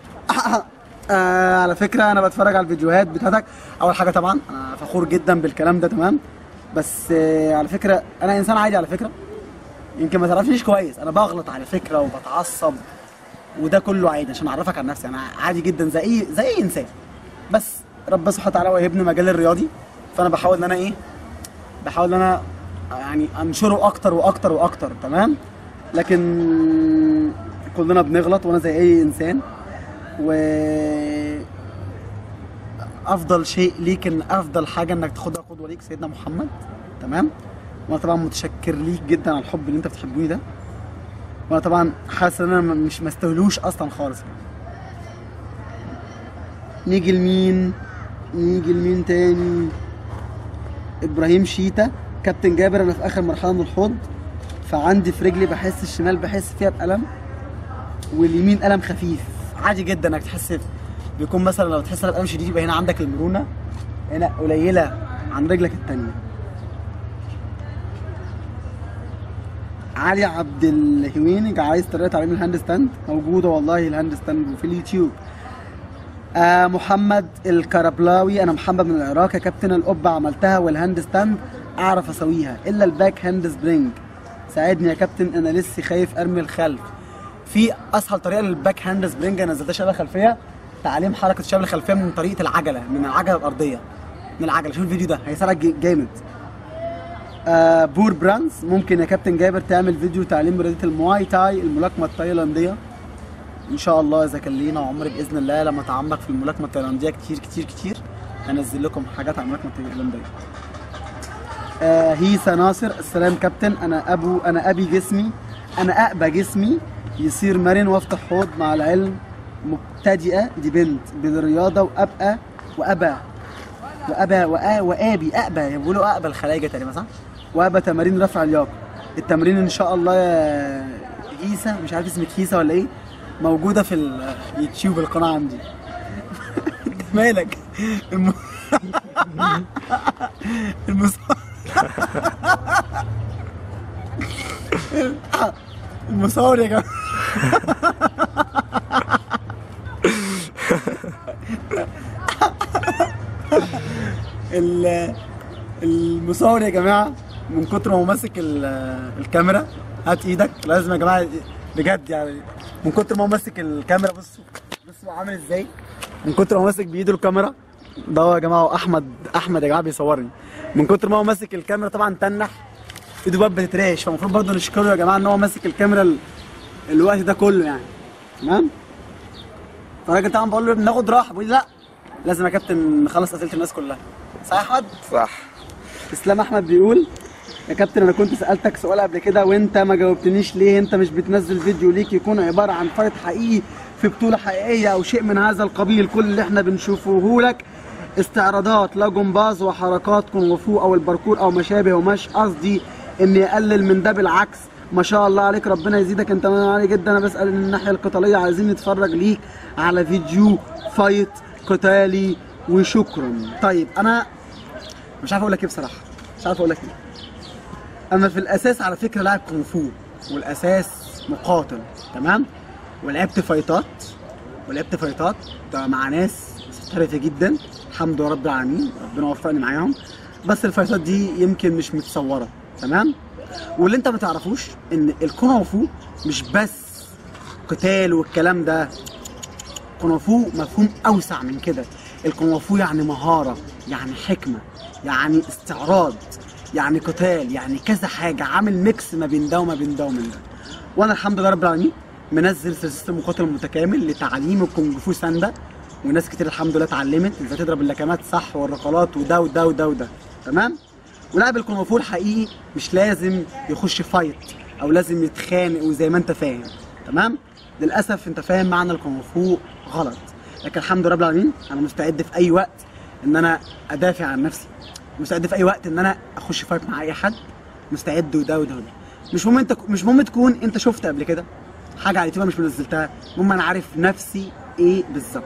آه على فكره انا بتفرج على الفيديوهات بتاعتك اول حاجه طبعا انا فخور جدا بالكلام ده تمام بس آه على فكره انا انسان عادي على فكره يمكن ما تعرفنيش كويس انا بغلط على فكره وبتعصب وده كله عادي عشان اعرفك عن نفسي انا عادي جدا زي اي زي اي انسان بس ربنا سبحانه وتعالى وهبني مجال الرياضي فانا بحاول ان انا ايه بحاول ان انا يعني انشره اكتر واكتر واكتر تمام لكن كلنا بنغلط وانا زي اي انسان و افضل شيء ليك ان افضل حاجه انك تاخدها قدوه ليك سيدنا محمد تمام وانا طبعا متشكر ليك جدا على الحب اللي انت بتحبوني ده وانا طبعا حاسس ان انا م- مش مستهلوش اصلا خالص نيجي لمين نيجي لمين تاني ابراهيم شيتا كابتن جابر انا في اخر مرحله من الحوض فعندي في رجلي بحس الشمال بحس فيها بألم واليمين ألم خفيف عادي جدا انك تحس بيكون مثلا لو تحس بألم شديد يبقى هنا عندك المرونة هنا قليلة عن رجلك التانية علي عبد الهوينج عايز طريقة تعليم الهاند ستاند موجودة والله الهاند ستاند في اليوتيوب آه محمد الكربلاوي انا محمد من العراق يا كابتن القبة عملتها والهاند ستاند اعرف اسويها الا الباك هاند سبرينج ساعدني يا كابتن انا لسه خايف ارمي الخلف في اسهل طريقه للباك هاند سبرينج انا نزلتها شبكه خلفيه تعليم حركه الشبكه الخلفيه من طريقه العجله من العجله الارضيه من العجله شوف الفيديو ده هيساعدك ج- جامد آه بور برانس ممكن يا كابتن جابر تعمل فيديو تعليم رياضه المواي تاي الملاكمه التايلانديه ان شاء الله اذا كان لينا عمر باذن الله لما اتعمق في الملاكمه التايلانديه كتير كتير كتير هنزل لكم حاجات عن الملاكمه التايلانديه آه هيثا ناصر السلام كابتن انا ابو انا ابي جسمي انا ابى جسمي يصير مرن وافتح حوض مع العلم مبتدئه دي بنت بالرياضه وابقى وابى وابى وآ وابي ابى بيقولوا ابى الخلايجه تقريبا صح؟ وابى تمارين رفع اللياقه التمرين ان شاء الله يا هيسا مش عارف اسمك هيسا ولا ايه موجوده في اليوتيوب القناه عندي انت مالك الم... المص... المصور يا جماعه ال- المصور يا جماعه من كتر ما هو ماسك ال- الكاميرا هات ايدك لازم يا جماعه بجد يعني من كتر ما هو ماسك الكاميرا بصوا بصوا عامل ازاي من كتر ما هو ماسك بايده الكاميرا ده هو يا جماعه احمد احمد يا جماعه بيصورني من كتر ما هو ماسك الكاميرا طبعا تنح ايده بقى بتترعش فالمفروض برضه نشكره يا جماعه ان هو ماسك الكاميرا ال- الوقت ده كله يعني تمام فالراجل طبعا بقول له بناخد راحه بيقول لي لا لازم يا كابتن نخلص اسئله الناس كلها صح يا احمد صح اسلام احمد بيقول يا كابتن انا كنت سالتك سؤال قبل كده وانت ما جاوبتنيش ليه انت مش بتنزل فيديو ليك يكون عباره عن فايت حقيقي في بطوله حقيقيه او شيء من هذا القبيل كل اللي احنا بنشوفه لك استعراضات لا جمباز وحركات كونغ فو او الباركور او ما شابه ومش قصدي اني اقلل من ده بالعكس ما شاء الله عليك ربنا يزيدك انت من عالي جدا انا بسال من الناحيه القتاليه عايزين نتفرج ليك على فيديو فايت قتالي وشكرا طيب انا مش عارف اقول لك ايه بصراحه مش عارف اقول لك ايه انا في الاساس على فكره لاعب كونغ فو والاساس مقاتل تمام ولعبت فايتات ولعبت فايتات ده مع ناس محترفه جدا الحمد لله رب العالمين ربنا وفقني معاهم بس الفايتات دي يمكن مش متصوره تمام واللي انت ما تعرفوش ان الكونغ فو مش بس قتال والكلام ده كونغ فو مفهوم اوسع من كده الكونغ فو يعني مهاره يعني حكمه يعني استعراض يعني قتال يعني كذا حاجه عامل ميكس ما بين ده وما بين ده ومن ده وانا الحمد لله رب العالمين منزل سلسله المقاتل المتكامل لتعليم الكونغ فو ساندا وناس كتير الحمد لله اتعلمت ازاي تضرب اللكمات صح والرقلات وده وده وده وده تمام ولاعب الكونغ فو الحقيقي مش لازم يخش فايت او لازم يتخانق وزي ما انت فاهم تمام للاسف انت فاهم معنى الكونغ فو غلط لكن الحمد لله رب العالمين انا مستعد في اي وقت ان انا ادافع عن نفسي مستعد في اي وقت ان انا اخش فايت مع اي حد مستعد وده وده وده مش مهم انت مش مهم تكون انت شفت قبل كده حاجه على اليوتيوب مش منزلتها المهم انا عارف نفسي ايه بالظبط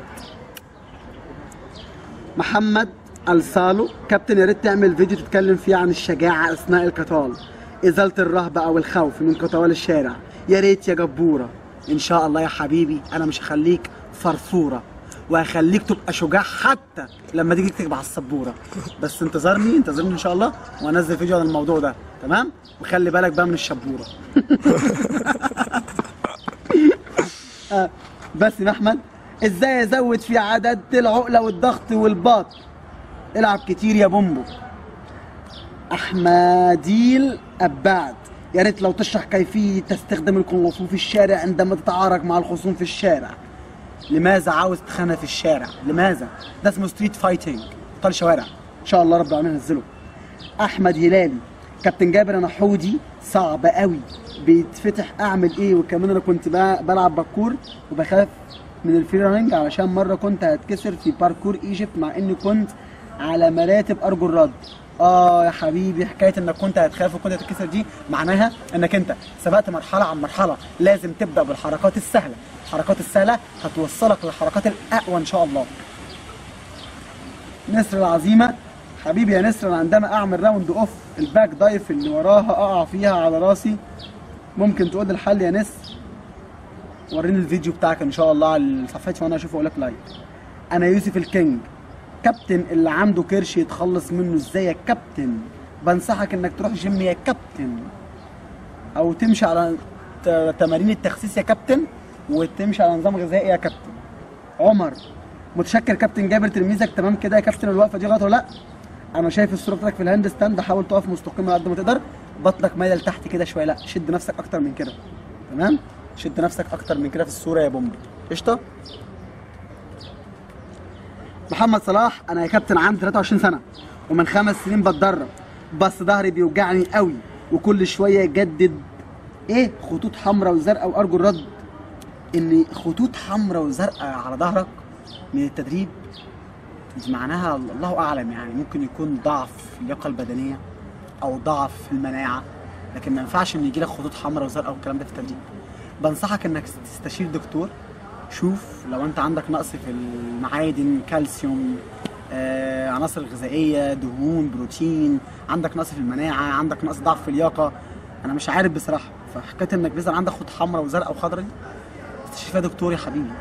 محمد السالو كابتن يا ريت تعمل فيديو تتكلم فيه عن الشجاعه اثناء القتال ازاله الرهبه او الخوف من قطوال الشارع يا ريت يا جبوره ان شاء الله يا حبيبي انا مش هخليك فرفوره وهخليك تبقى شجاع حتى لما تيجي تكتب على السبوره بس انتظرني انتظرني ان شاء الله وانزل فيديو عن الموضوع ده تمام وخلي بالك بقى من الشبوره آه، بس يا احمد ازاي ازود في عدد العقله والضغط والباط العب كتير يا بومبو احمديل ابعد يا ريت لو تشرح كيفيه تستخدم الكونغ فو في الشارع عندما تتعارك مع الخصوم في الشارع لماذا عاوز تخانق في الشارع لماذا ده اسمه ستريت فايتنج قتال شوارع ان شاء الله رب العالمين ينزله احمد هلالي كابتن جابر انا حودي صعب قوي بيتفتح اعمل ايه وكمان انا كنت بقى بلعب باركور وبخاف من الفري راننج علشان مره كنت هتكسر في باركور ايجيبت مع اني كنت على مراتب ارجو الرد اه يا حبيبي حكايه انك كنت هتخاف وكنت هتتكسر دي معناها انك انت سبقت مرحله عن مرحله لازم تبدا بالحركات السهله الحركات السهله هتوصلك للحركات الاقوى ان شاء الله نسر العزيمه حبيبي يا نسر انا عندما اعمل راوند اوف الباك دايف اللي وراها اقع فيها على راسي ممكن تقول لي الحل يا نسر وريني الفيديو بتاعك ان شاء الله على صفحتي وانا اشوفه اقول لك لايك انا يوسف الكينج كابتن اللي عنده كرش يتخلص منه ازاي يا كابتن بنصحك انك تروح جيم يا كابتن او تمشي على ت- تمارين التخسيس يا كابتن وتمشي على نظام غذائي يا كابتن عمر متشكر كابتن جابر تلميذك تمام كده يا كابتن الوقفه دي غلط ولا لا انا شايف الصوره بتاعتك في الهاند ستاند حاول تقف مستقيم على قد ما تقدر بطنك مايله لتحت كده شويه لا شد نفسك اكتر من كده تمام شد نفسك اكتر من كده في الصوره يا بومبي قشطه محمد صلاح انا يا كابتن عندي 23 سنه ومن خمس سنين بتدرب بس ظهري بيوجعني قوي وكل شويه يجدد ايه خطوط حمراء وزرقاء وارجو الرد ان خطوط حمراء وزرقاء على ظهرك من التدريب دي معناها الله اعلم يعني ممكن يكون ضعف في اللياقه البدنيه او ضعف في المناعه لكن ما ينفعش ان يجي لك خطوط حمراء وزرقاء والكلام ده في التدريب بنصحك انك تستشير دكتور شوف لو انت عندك نقص في المعادن كالسيوم آه، عناصر غذائيه دهون بروتين عندك نقص في المناعه عندك نقص ضعف في اللياقه انا مش عارف بصراحه فحكايه انك بيظهر عندك خطوط حمراء وزرقاء وخضراء دي استشير فيها دكتور يا حبيبي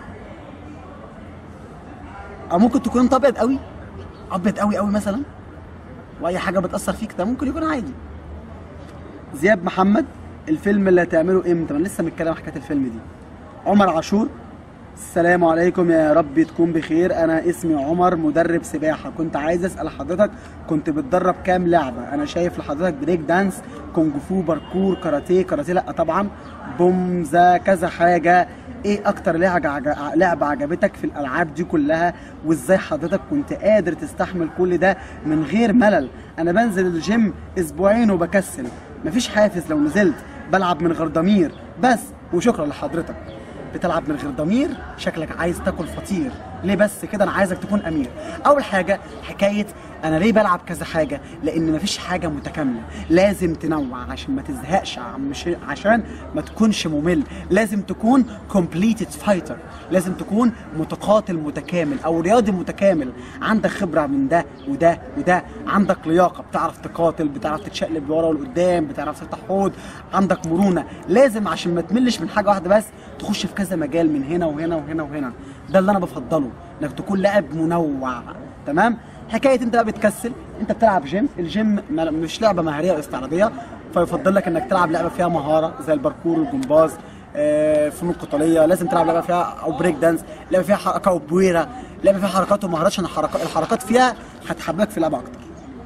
او ممكن تكون انت ابيض قوي ابيض قوي قوي مثلا واي حاجه بتاثر فيك ده ممكن يكون عادي زياد محمد الفيلم اللي هتعمله امتى انا لسه متكلم عن حكايه الفيلم دي عمر عاشور السلام عليكم يا رب تكون بخير انا اسمي عمر مدرب سباحه كنت عايز اسال حضرتك كنت بتدرب كام لعبه انا شايف لحضرتك بريك دانس كونج فو باركور كاراتيه كاراتيه لا طبعا بومزا كذا حاجه ايه اكتر لعبه عج- لعبه عجبتك في الالعاب دي كلها وازاي حضرتك كنت قادر تستحمل كل ده من غير ملل انا بنزل الجيم اسبوعين وبكسل مفيش حافز لو نزلت بلعب من غير ضمير بس وشكرا لحضرتك بتلعب من غير ضمير شكلك عايز تاكل فطير ليه بس كده انا عايزك تكون امير اول حاجه حكايه انا ليه بلعب كذا حاجه لان مفيش حاجه متكامله لازم تنوع عشان ما تزهقش عم- مش عشان ما تكونش ممل لازم تكون completed فايتر لازم تكون متقاتل متكامل او رياضي متكامل عندك خبره من ده وده وده عندك لياقه بتعرف تقاتل بتعرف تتشقلب لورا ولقدام بتعرف تفتح حوض عندك مرونه لازم عشان ما تملش من حاجه واحده بس تخش في كذا مجال من هنا وهنا وهنا وهنا ده اللي انا بفضله انك تكون لاعب منوع تمام حكايه انت بقى بتكسل انت بتلعب جيم الجيم ما- مش لعبه مهاريه او استعراضيه فيفضل لك انك تلعب لعبه فيها مهاره زي الباركور والجمباز آه، فنون قتاليه لازم تلعب لعبه فيها او بريك دانس لعبه فيها حركه وبويره لعبه فيها حركات ومهارات عشان الحركات الحركات فيها هتحببك في اللعبه اكتر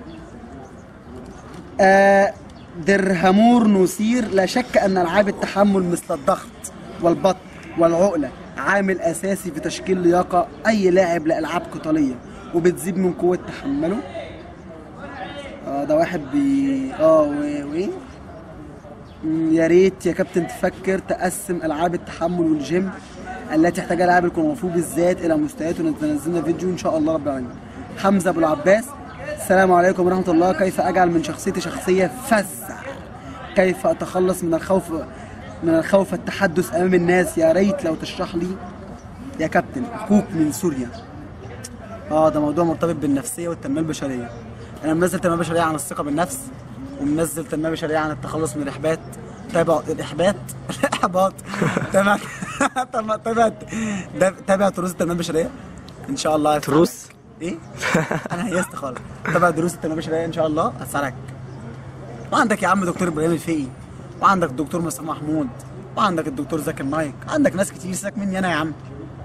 آه، درهمور نثير لا شك ان العاب التحمل مثل الضغط والبط والعقله عامل اساسي في تشكيل لياقه اي لاعب لالعاب قتاليه وبتزيد من قوه تحمله اه ده واحد بي اه و- وايه مم، يا ريت يا كابتن تفكر تقسم العاب التحمل والجيم التي تحتاجها لاعب الكونغ فو بالذات الى مستويات ونزلنا فيديو ان شاء الله رب العالمين حمزه ابو العباس السلام عليكم ورحمه الله كيف اجعل من شخصيتي شخصيه فزع كيف اتخلص من الخوف من الخوف التحدث امام الناس يا ريت لو تشرح لي يا كابتن اخوك من سوريا اه ده موضوع مرتبط بالنفسيه والتنميه البشريه انا منزل تنميه بشريه عن الثقه بالنفس ومنزل تنميه بشريه عن التخلص من الاحباط تابع الاحباط الاحباط تابع تابع تابع تابع دروس التنميه البشريه ان شاء الله هتساعدك. دروس؟ ايه انا هيست خالص تابع دروس التنميه البشريه ان شاء الله هتساعدك وعندك يا عم دكتور ابراهيم الفقي وعندك الدكتور مصطفى محمود وعندك الدكتور زكي النايك عندك ناس كتير ساك مني انا يا عم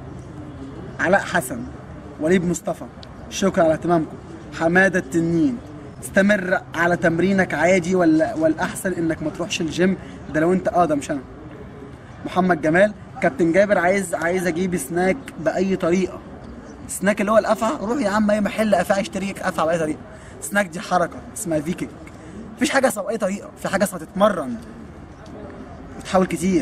علاء حسن وليد مصطفى شكرا على اهتمامكم حماده التنين استمر على تمرينك عادي ولا والاحسن انك ما تروحش الجيم ده لو انت اه ده مش انا محمد جمال كابتن جابر عايز عايز اجيب سناك باي طريقه سناك اللي هو القفع روح يا عم اي محل قفع اشتري قفع باي طريقه سناك دي حركه اسمها فيكيك مفيش حاجه اسمها باي طريقه في حاجه اسمها تتمرن وتحاول كتير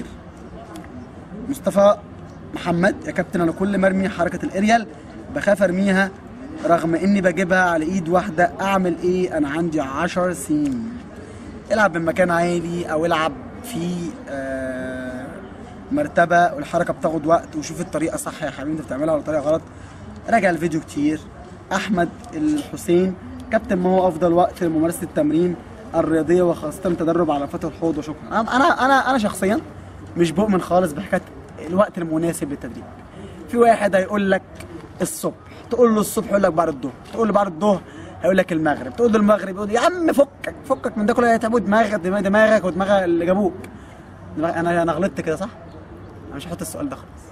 مصطفى محمد يا كابتن انا كل ما ارمي حركه الاريال بخاف ارميها رغم اني بجيبها على ايد واحده اعمل ايه انا عندي عشر سنين العب من مكان عالي او العب في آه، مرتبه والحركه بتاخد وقت وشوف الطريقه صح يا حبيبي انت بتعملها ولا طريقه غلط راجع الفيديو كتير احمد الحسين كابتن ما هو افضل وقت لممارسه التمرين الرياضيه وخاصه التدرب على فتح الحوض وشكرا انا انا انا, أنا شخصيا مش بؤمن خالص بحكايه الوقت المناسب للتدريب في واحد هيقول لك الصبح تقول له الصبح يقول لك بعد الظهر تقول له بعد الظهر هيقول لك المغرب تقول له المغرب يقول يا عم فكك فكك من ده كله يا تابو دماغك دماغ- دماغك ودماغ اللي جابوك دماغ- انا انا غلطت كده صح؟ انا مش هحط السؤال ده خلاص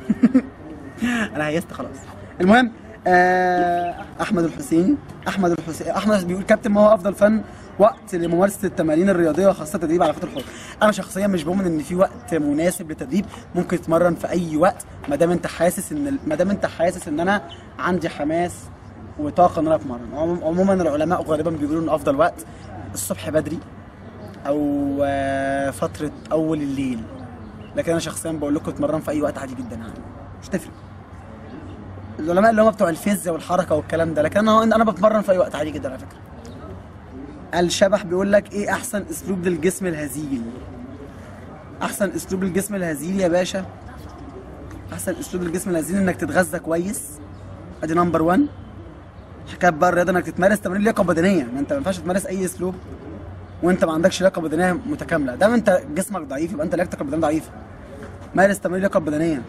انا هيست خلاص المهم آه احمد الحسيني احمد الحسيني احمد بيقول كابتن ما هو افضل فن وقت لممارسه التمارين الرياضيه وخاصه التدريب على فتح الحوض انا شخصيا مش بؤمن ان في وقت مناسب للتدريب ممكن تتمرن في اي وقت ما دام انت حاسس ان ما دام انت حاسس ان انا عندي حماس وطاقه ان انا اتمرن عموم- عموما العلماء غالبا بيقولوا ان افضل وقت الصبح بدري او آه، فتره اول الليل لكن انا شخصيا بقول لكم اتمرن في اي وقت عادي جدا يعني مش تفرق العلماء اللي هم بتوع الفيزياء والحركه والكلام ده لكن انا انا بتمرن في اي وقت عادي جدا على فكره الشبح بيقول لك ايه احسن اسلوب للجسم الهزيل احسن اسلوب للجسم الهزيل يا باشا احسن اسلوب للجسم الهزيل انك تتغذى كويس ادي نمبر 1 حكايه بقى الرياضه انك تتمارس تمارين لياقه بدنيه ما انت ما ينفعش تمارس اي اسلوب وانت ما عندكش لياقه بدنيه متكامله دام انت جسمك ضعيف يبقى انت لياقتك البدنيه ضعيفه مارس تمارين اللياقه البدنيه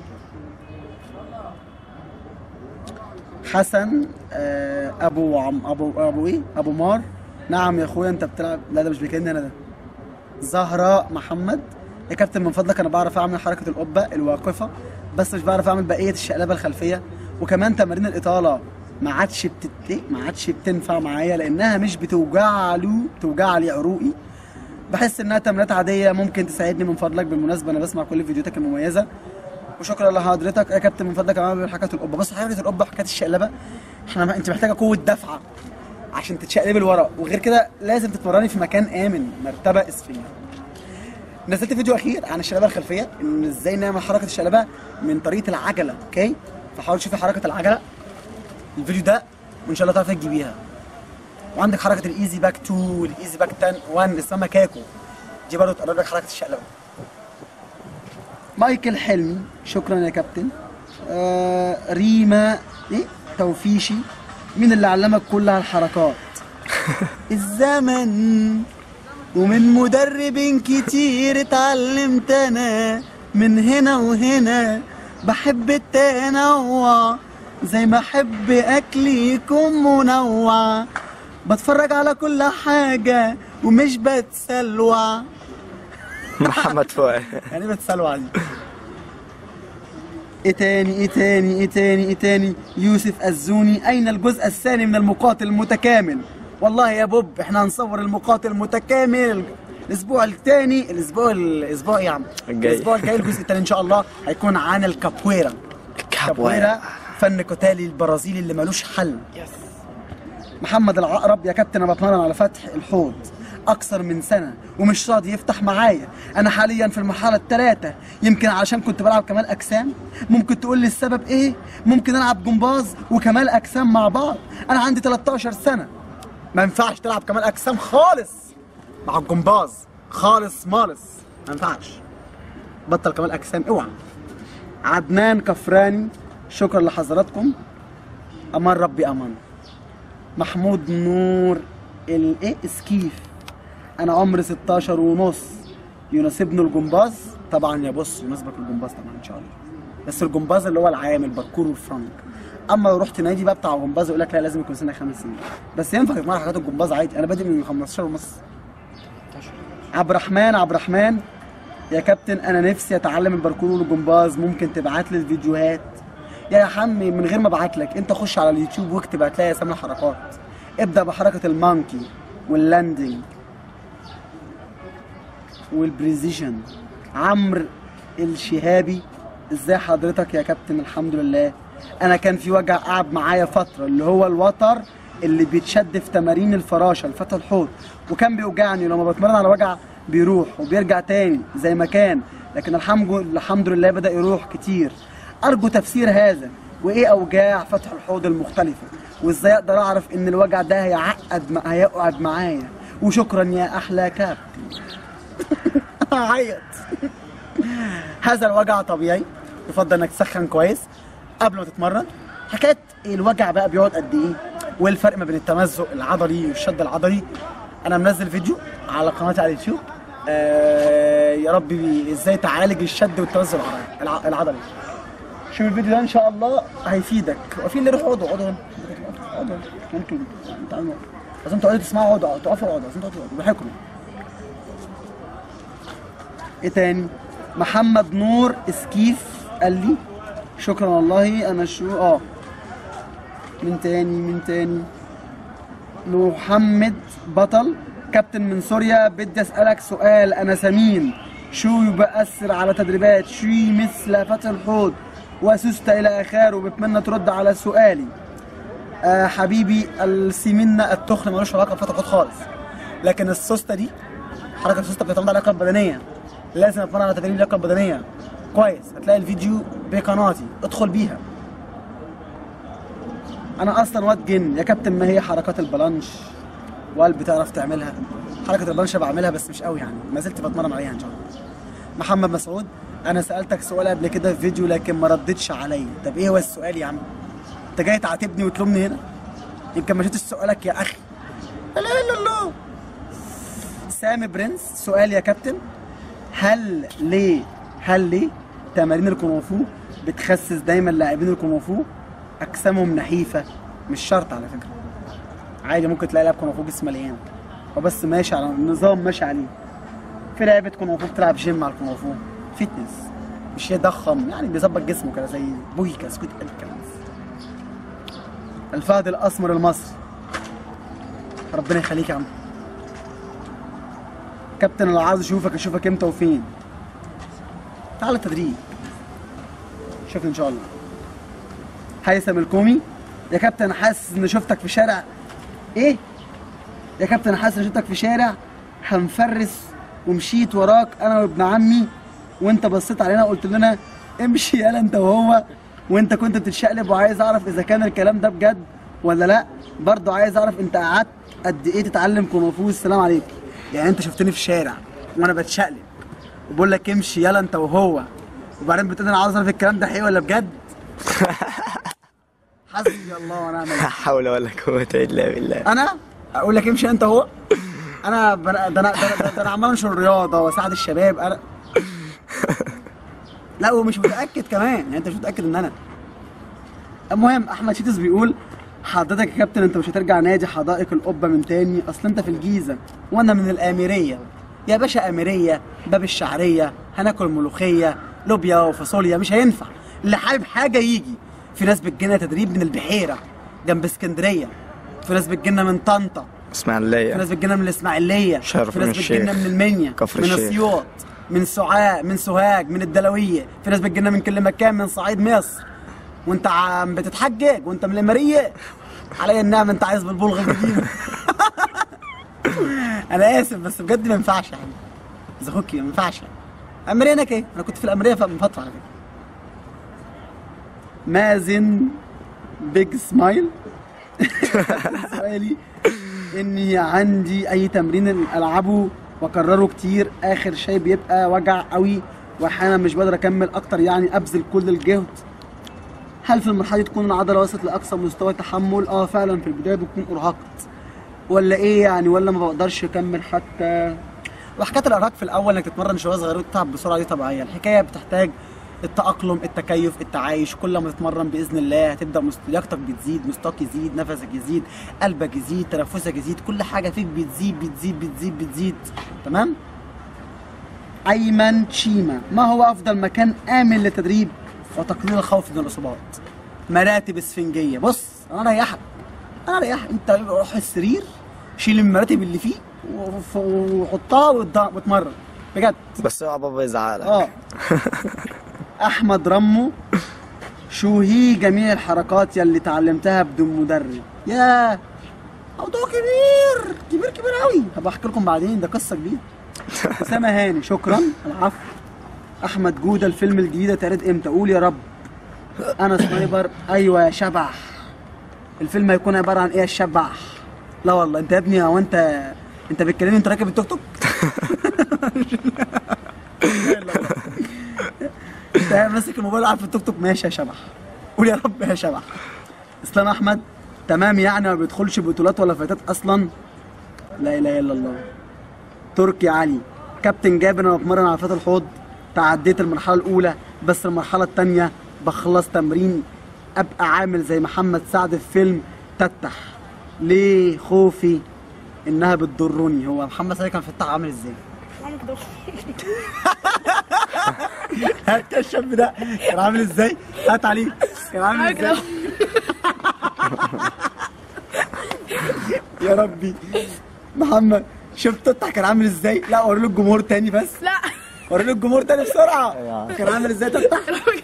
حسن آه، ابو عم ابو ابو ايه ابو مار نعم يا اخويا انت بتلعب لا ده مش بيكلمني انا ده زهراء محمد يا كابتن من فضلك انا بعرف اعمل حركه القبه الواقفه بس مش بعرف اعمل بقيه الشقلبه الخلفيه وكمان تمارين الاطاله ما عادش بتت... إيه؟ ما عادش بتنفع معايا لانها مش بتوجع له بتوجع لي عروقي بحس انها تمرينات عاديه ممكن تساعدني من فضلك بالمناسبه انا بسمع كل فيديوهاتك المميزه وشكرا لحضرتك يا كابتن من فضلك انا بعمل حركه القبه بص حركه القبه حكايه الشقلبه احنا انت محتاجه قوه دفعه عشان تتشقلبي لورا وغير كده لازم تتمرني في مكان امن مرتبه اسفيه نزلت فيديو اخير عن الشقلبه الخلفيه ان ازاي نعمل حركه الشقلبه من طريقه العجله اوكي فحاول تشوفي حركه العجله الفيديو ده وان شاء الله تعرفي تجيبيها وعندك حركه الايزي باك 2 والايزي باك 10 1 اسمها كاكو دي برضه تقرب لك حركه الشقلبه مايكل حلمي شكرا يا كابتن آه ريما ايه توفيشي مين اللي علمك كل هالحركات الزمن ومن مدرب كتير اتعلمت انا من هنا وهنا بحب التنوع زي ما احب اكلي يكون منوع بتفرج على كل حاجة ومش بتسلوع محمد فؤاد يعني بتسلوع دي ايه تاني ايه تاني ايه تاني ايه تاني يوسف الزوني اين الجزء الثاني من المقاتل المتكامل والله يا بوب احنا هنصور المقاتل المتكامل الاسبوع الثاني الاسبوع الاسبوع ايه يا عم الجاي. الاسبوع الجاي الجزء الثاني ان شاء الله هيكون عن الكابويرا كابويرا فن قتالي البرازيلي اللي ملوش حل محمد العقرب يا كابتن انا بتمرن على فتح الحوض اكثر من سنه ومش راضي يفتح معايا انا حاليا في المرحله الثالثه يمكن علشان كنت بلعب كمال اجسام ممكن تقول لي السبب ايه ممكن العب جمباز وكمال اجسام مع بعض انا عندي 13 سنه ما ينفعش تلعب كمال اجسام خالص مع الجمباز خالص مالص ما ينفعش بطل كمال اجسام اوعى عدنان كفراني شكرا لحضراتكم امان ربي امان محمود نور الايه سكيف انا عمري 16 ونص يناسبني الجمباز طبعا يا بص يناسبك الجمباز طبعا ان شاء الله بس الجمباز اللي هو العام الباركور والفرنك اما لو رحت نادي بقى بتاع جمباز يقول لك لا لازم يكون سنك خمس سنين بس ينفع تتمرن حاجات الجمباز عادي انا بادئ من 15 ونص عبد الرحمن عبد الرحمن يا كابتن انا نفسي اتعلم الباركور والجمباز ممكن تبعت لي الفيديوهات يا حمي من غير ما ابعت لك انت خش على اليوتيوب واكتب هتلاقي اسامي الحركات ابدا بحركه المانكي واللاندنج والبريزيشن عمرو الشهابي ازاي حضرتك يا كابتن الحمد لله انا كان في وجع قعد معايا فتره اللي هو الوتر اللي بيتشد في تمارين الفراشه الفتح الحوض وكان بيوجعني لما بتمرن على وجع بيروح وبيرجع تاني زي ما كان لكن الحمد الحمد لله بدا يروح كتير ارجو تفسير هذا وايه اوجاع فتح الحوض المختلفه وازاي اقدر اعرف ان الوجع ده هيعقد مع- هيقعد معايا وشكرا يا احلى كابتن عيط هذا الوجع طبيعي يفضل انك تسخن كويس قبل ما تتمرن حكايه الوجع بقى بيقعد قد ايه وايه الفرق ما بين التمزق العضلي والشد العضلي انا منزل فيديو على قناتي على اليوتيوب آه يا ربي ازاي تعالج الشد والتمزق العضلي الع- العضلي شوف الفيديو ده ان شاء الله هيفيدك وفي اللي يروحوا اقعدوا اقعدوا هنا. اقعدوا ممكن تعالوا لازم تقعدوا تسمعوا اقعدوا تقفوا اقعدوا لازم تقعدوا اقعدوا بحكم ايه تاني محمد نور اسكيف قال لي شكرا والله انا شو اه من تاني من تاني محمد بطل كابتن من سوريا بدي اسالك سؤال انا سمين شو بأثر على تدريبات شو مثل فتح الحوض وسوسته الى اخره بتمنى ترد على سؤالي آه حبيبي السمنه التخن ملوش علاقه بفتح الحوض خالص لكن السوسته دي حركه السوسته بتعتمد على اللياقه البدنيه لازم اتمرن على تدريب اللياقه البدنيه كويس هتلاقي الفيديو بقناتي ادخل بيها انا اصلا واد جن يا كابتن ما هي حركات البلانش وهل بتعرف تعملها حركه البلانش بعملها بس مش قوي يعني ما زلت بتمرن عليها ان شاء الله محمد مسعود انا سالتك سؤال قبل كده في فيديو لكن ما ردتش عليا طب ايه هو السؤال يا عم انت جاي تعاتبني وتلومني هنا يمكن ما شفتش سؤالك يا اخي لا اله الا الله سامي برنس سؤال يا كابتن هل ليه هل ليه تمارين الكونغ فو بتخسس دايما لاعبين الكونغ فو اجسامهم نحيفه مش شرط على فكره عادي ممكن تلاقي لاعب كونغ فو جسم مليان هو بس ماشي على النظام ماشي عليه في لعيبه كونغ فو بتلعب جيم مع الكونغ فو فيتنس مش يضخم يعني بيظبط جسمه كده زي بويكا سكوت الكلام الفهد الاسمر المصري ربنا يخليك يا عم كابتن انا عاوز اشوفك اشوفك امتى وفين تعال التدريب شوفني ان شاء الله هيثم الكومي يا كابتن أنا حاسس ان شفتك في شارع ايه يا كابتن أنا حاسس ان شفتك في شارع هنفرس ومشيت وراك انا وابن عمي وانت بصيت علينا وقلت لنا امشي يالا انت وهو وانت كنت بتتشقلب وعايز اعرف اذا كان الكلام ده بجد ولا لا برضه عايز اعرف انت قعدت قد ايه تتعلم كونغ فو السلام عليكم يعني انت شفتني في الشارع وانا بتشقلب وبقول لك امشي يلا انت وهو وبعدين بتقول انا عاوز اعرف الكلام ده حقيقي ولا بجد حسبي الله ونعم الوكيل لا حول ولا قوة إلا بالله انا اقول لك امشي انت هو انا بنا- ده انا ده أنا- ده انا عمال انشر الرياضه واساعد الشباب انا لا هو مش متاكد كمان يعني انت مش متاكد ان انا المهم احمد شيتس بيقول حضرتك يا كابتن انت مش هترجع نادي حدائق القبه من تاني اصل انت في الجيزه وانا من الاميريه يا باشا اميريه باب الشعريه هناكل ملوخيه لوبيا وفاصوليا مش هينفع اللي حابب حاجه يجي في ناس بتجينا تدريب من البحيره جنب اسكندريه في ناس بتجينا من طنطا في اسماعيلية ناس بتجينا من الاسماعيليه شرف في ناس من الشيخ. بتجينا من المنيا كفر من الشيخ. اسيوط من سعاء من سوهاج من الدلويه في ناس بتجينا من كل مكان من صعيد مصر وانت عم بتتحجج وانت من الاماريه علي النعمه انت عايز بالبلغه القديمه انا اسف بس بجد ما ينفعش يا حبيبي زخوكي ما ينفعش امريه هناك ايه انا كنت في الامريه من فتره على فكره مازن بيج سمايل سؤالي اني عندي اي تمرين العبه واكرره كتير اخر شيء بيبقى وجع قوي واحيانا مش بقدر اكمل اكتر يعني ابذل كل الجهد هل في المرحله دي تكون العضله وصلت لاقصى مستوى تحمل اه فعلا في البدايه بتكون ارهقت ولا ايه يعني ولا ما بقدرش اكمل حتى وحكايه الارهاق في الاول انك تتمرن شويه صغيره وتتعب بسرعه دي طبيعيه الحكايه بتحتاج التأقلم التكيف التعايش كل ما تتمرن بإذن الله هتبدأ مست... لياقتك بتزيد مستواك يزيد نفسك يزيد قلبك يزيد تنفسك يزيد كل حاجة فيك بتزيد بتزيد بتزيد بتزيد تمام أيمن شيما ما هو أفضل مكان آمن للتدريب وتقليل الخوف من الإصابات مراتب اسفنجية بص أنا ريحك أنا ريحك أنت روح السرير شيل المراتب اللي فيه وف- وحطها واتد- واتمرن بجد بس اوعى بابا يزعلك اه احمد رمو شو هي جميع الحركات يلي اتعلمتها بدون مدرب يا موضوع كبير كبير كبير قوي هبقى احكي لكم بعدين ده قصه كبيره اسامه هاني شكرا العفو احمد جوده الفيلم الجديد هيتعرض امتى قول يا رب انا سنايبر ايوه يا شبح الفيلم هيكون عباره عن ايه يا شبح لا والله انت يا ابني هو انت انت بتكلمني انت راكب التوك توك انت ماسك الموبايل قاعد في التوك توك ماشي يا شبح قول يا رب يا شبح اسلام احمد تمام يعني ما بيدخلش بطولات ولا فايتات اصلا لا اله الا الله تركي علي كابتن جابر انا بتمرن على فات الحوض تعديت المرحله الاولى بس المرحله الثانيه بخلص تمرين ابقى عامل زي محمد سعد في فيلم تتح ليه خوفي انها بتضرني هو محمد سعد كان في التح عامل ازاي عامل كده هات الشاب ده كان عامل ازاي هات عليه كان عامل عامل كده ازاي يا ربي محمد شفت تفتح كان عامل ازاي لا وري له الجمهور تاني بس لا وري له الجمهور تاني بسرعه كان عامل ازاي تفتح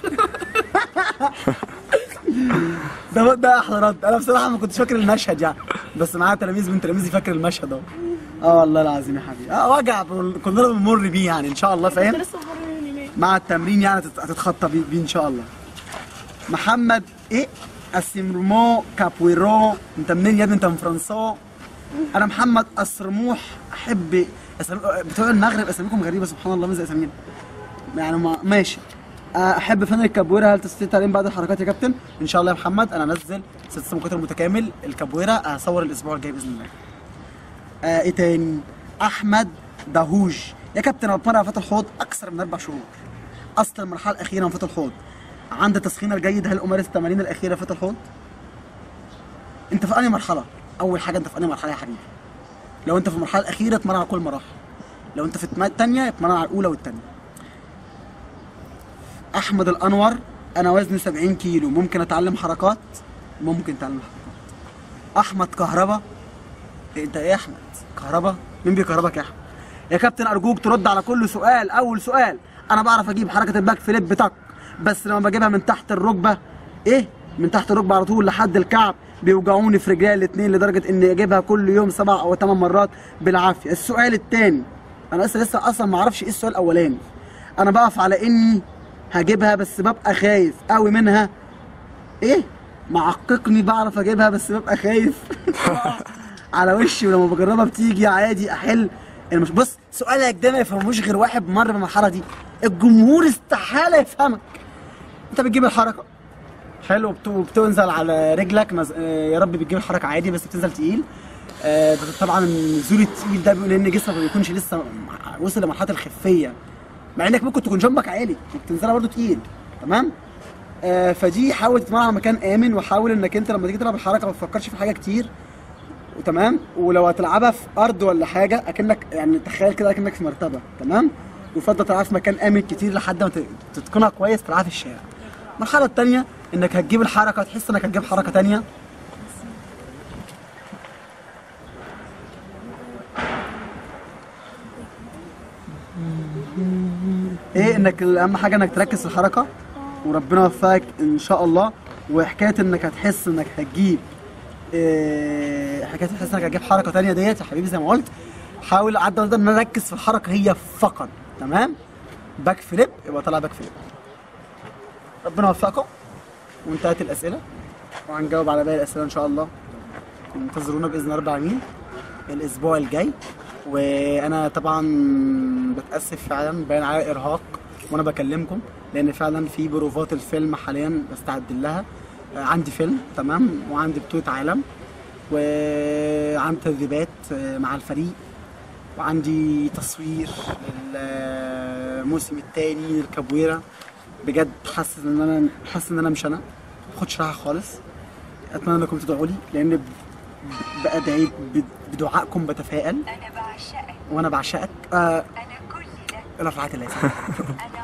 ده ده احلى رد انا بصراحه ما كنتش فاكر المشهد يعني بس معايا تلاميذ من تلاميذي فاكر المشهد اهو اه والله العظيم يا حبيبي اه وجع كلنا بنمر بيه يعني ان شاء الله فاهم انت لسه مبرر من يومين مع التمرين يعني هتت- هتتخطى بيه بيه ان شاء الله محمد ايه اسيمرمو كابويرو انت منين يا ابني انت من فرنسا انا محمد اسرموح احب أسم... بتوع المغرب اساميكم غريبه سبحان الله ماذا اسامينا يعني ما... ماشي احب فن الكابويرا هل تستطيع تعليم بعض الحركات يا كابتن ان شاء الله يا محمد انا انزل ست مقاتل متكامل الكابويرا هصور الاسبوع الجاي باذن الله آه ايه تاني احمد دهوج يا كابتن انا بتمرن على فتح الحوض اكثر من اربع شهور اصل المرحله الاخيره من فتح الحوض عند تسخين الجيد هل امارس التمارين الاخيره في فتح الحوض انت في انهي مرحله اول حاجه انت في انهي مرحله يا حبيبي لو انت في المرحله الاخيره اتمرن على كل المراحل لو انت في التم- التانية اتمرن على الاولى والتانية احمد الانور انا وزني 70 كيلو ممكن اتعلم حركات ممكن تعلم حركات احمد كهربا إيه انت ايه يا احمد كهربا مين بيكهربك يا احمد يا كابتن ارجوك ترد على كل سؤال اول سؤال انا بعرف اجيب حركه الباك فليب تك بس لما بجيبها من تحت الركبه ايه من تحت الركبه على طول لحد الكعب بيوجعوني في رجلي الاثنين لدرجه اني اجيبها كل يوم سبع او ثمان مرات بالعافيه السؤال الثاني انا لسه لسه اصلا ما اعرفش ايه السؤال الاولاني انا بقف على اني هجيبها بس ببقى خايف قوي منها ايه معققني بعرف اجيبها بس ببقى خايف على وشي ولما بجربها بتيجي عادي احل المش بص سؤالك ده ما يفهموش غير واحد مر بالمرحله دي الجمهور استحاله يفهمك انت بتجيب الحركه حلو وبت- وبتنزل على رجلك مز... آه، يا رب بتجيب الحركه عادي بس بتنزل تقيل آه، ده طبعا النزول التقيل ده بيقول ان جسمك ما بيكونش لسه وصل لمرحله الخفيه مع انك ممكن تكون جنبك عالي وبتنزلها برضه تقيل تمام آه فدي حاول تتمرن على مكان امن وحاول انك انت لما تيجي تلعب الحركه ما تفكرش في حاجه كتير وتمام ولو هتلعبها في ارض ولا حاجه اكنك يعني تخيل كده اكنك في مرتبه تمام يفضل تلعبها في مكان امن كتير لحد ما ت- تتقنها كويس تلعبها في الشارع المرحله الثانيه انك هتجيب الحركه تحس انك هتجيب حركه تانية ايه انك اهم حاجه انك تركز في الحركه وربنا يوفقك ان شاء الله وحكايه انك هتحس انك هتجيب إيه حكايه تحس انك هتجيب حركه تانية ديت يا حبيبي زي ما قلت حاول عدى نقدر نركز في الحركه هي فقط تمام باك فليب يبقى طلع باك فليب ربنا يوفقكم وانتهت الاسئله وهنجاوب على باقي الاسئله ان شاء الله انتظرونا باذن الله رب العالمين الاسبوع الجاي وانا طبعا بتاسف فعلا باين على ارهاق وانا بكلمكم لان فعلا في بروفات الفيلم حاليا بستعد لها آه، عندي فيلم تمام وعندي بطوله عالم وعندي تدريبات مع الفريق وعندي تصوير الموسم الثاني للكابويرا بجد حاسس ان انا حاسس ان انا مش انا ما باخدش راحه خالص اتمنى انكم تدعوا لي لان ب- بأدعي بدعائكم بتفائل أنا بعشقك وانا بعشقك آه أنا كل لك رفعت الله يسلمك. أنا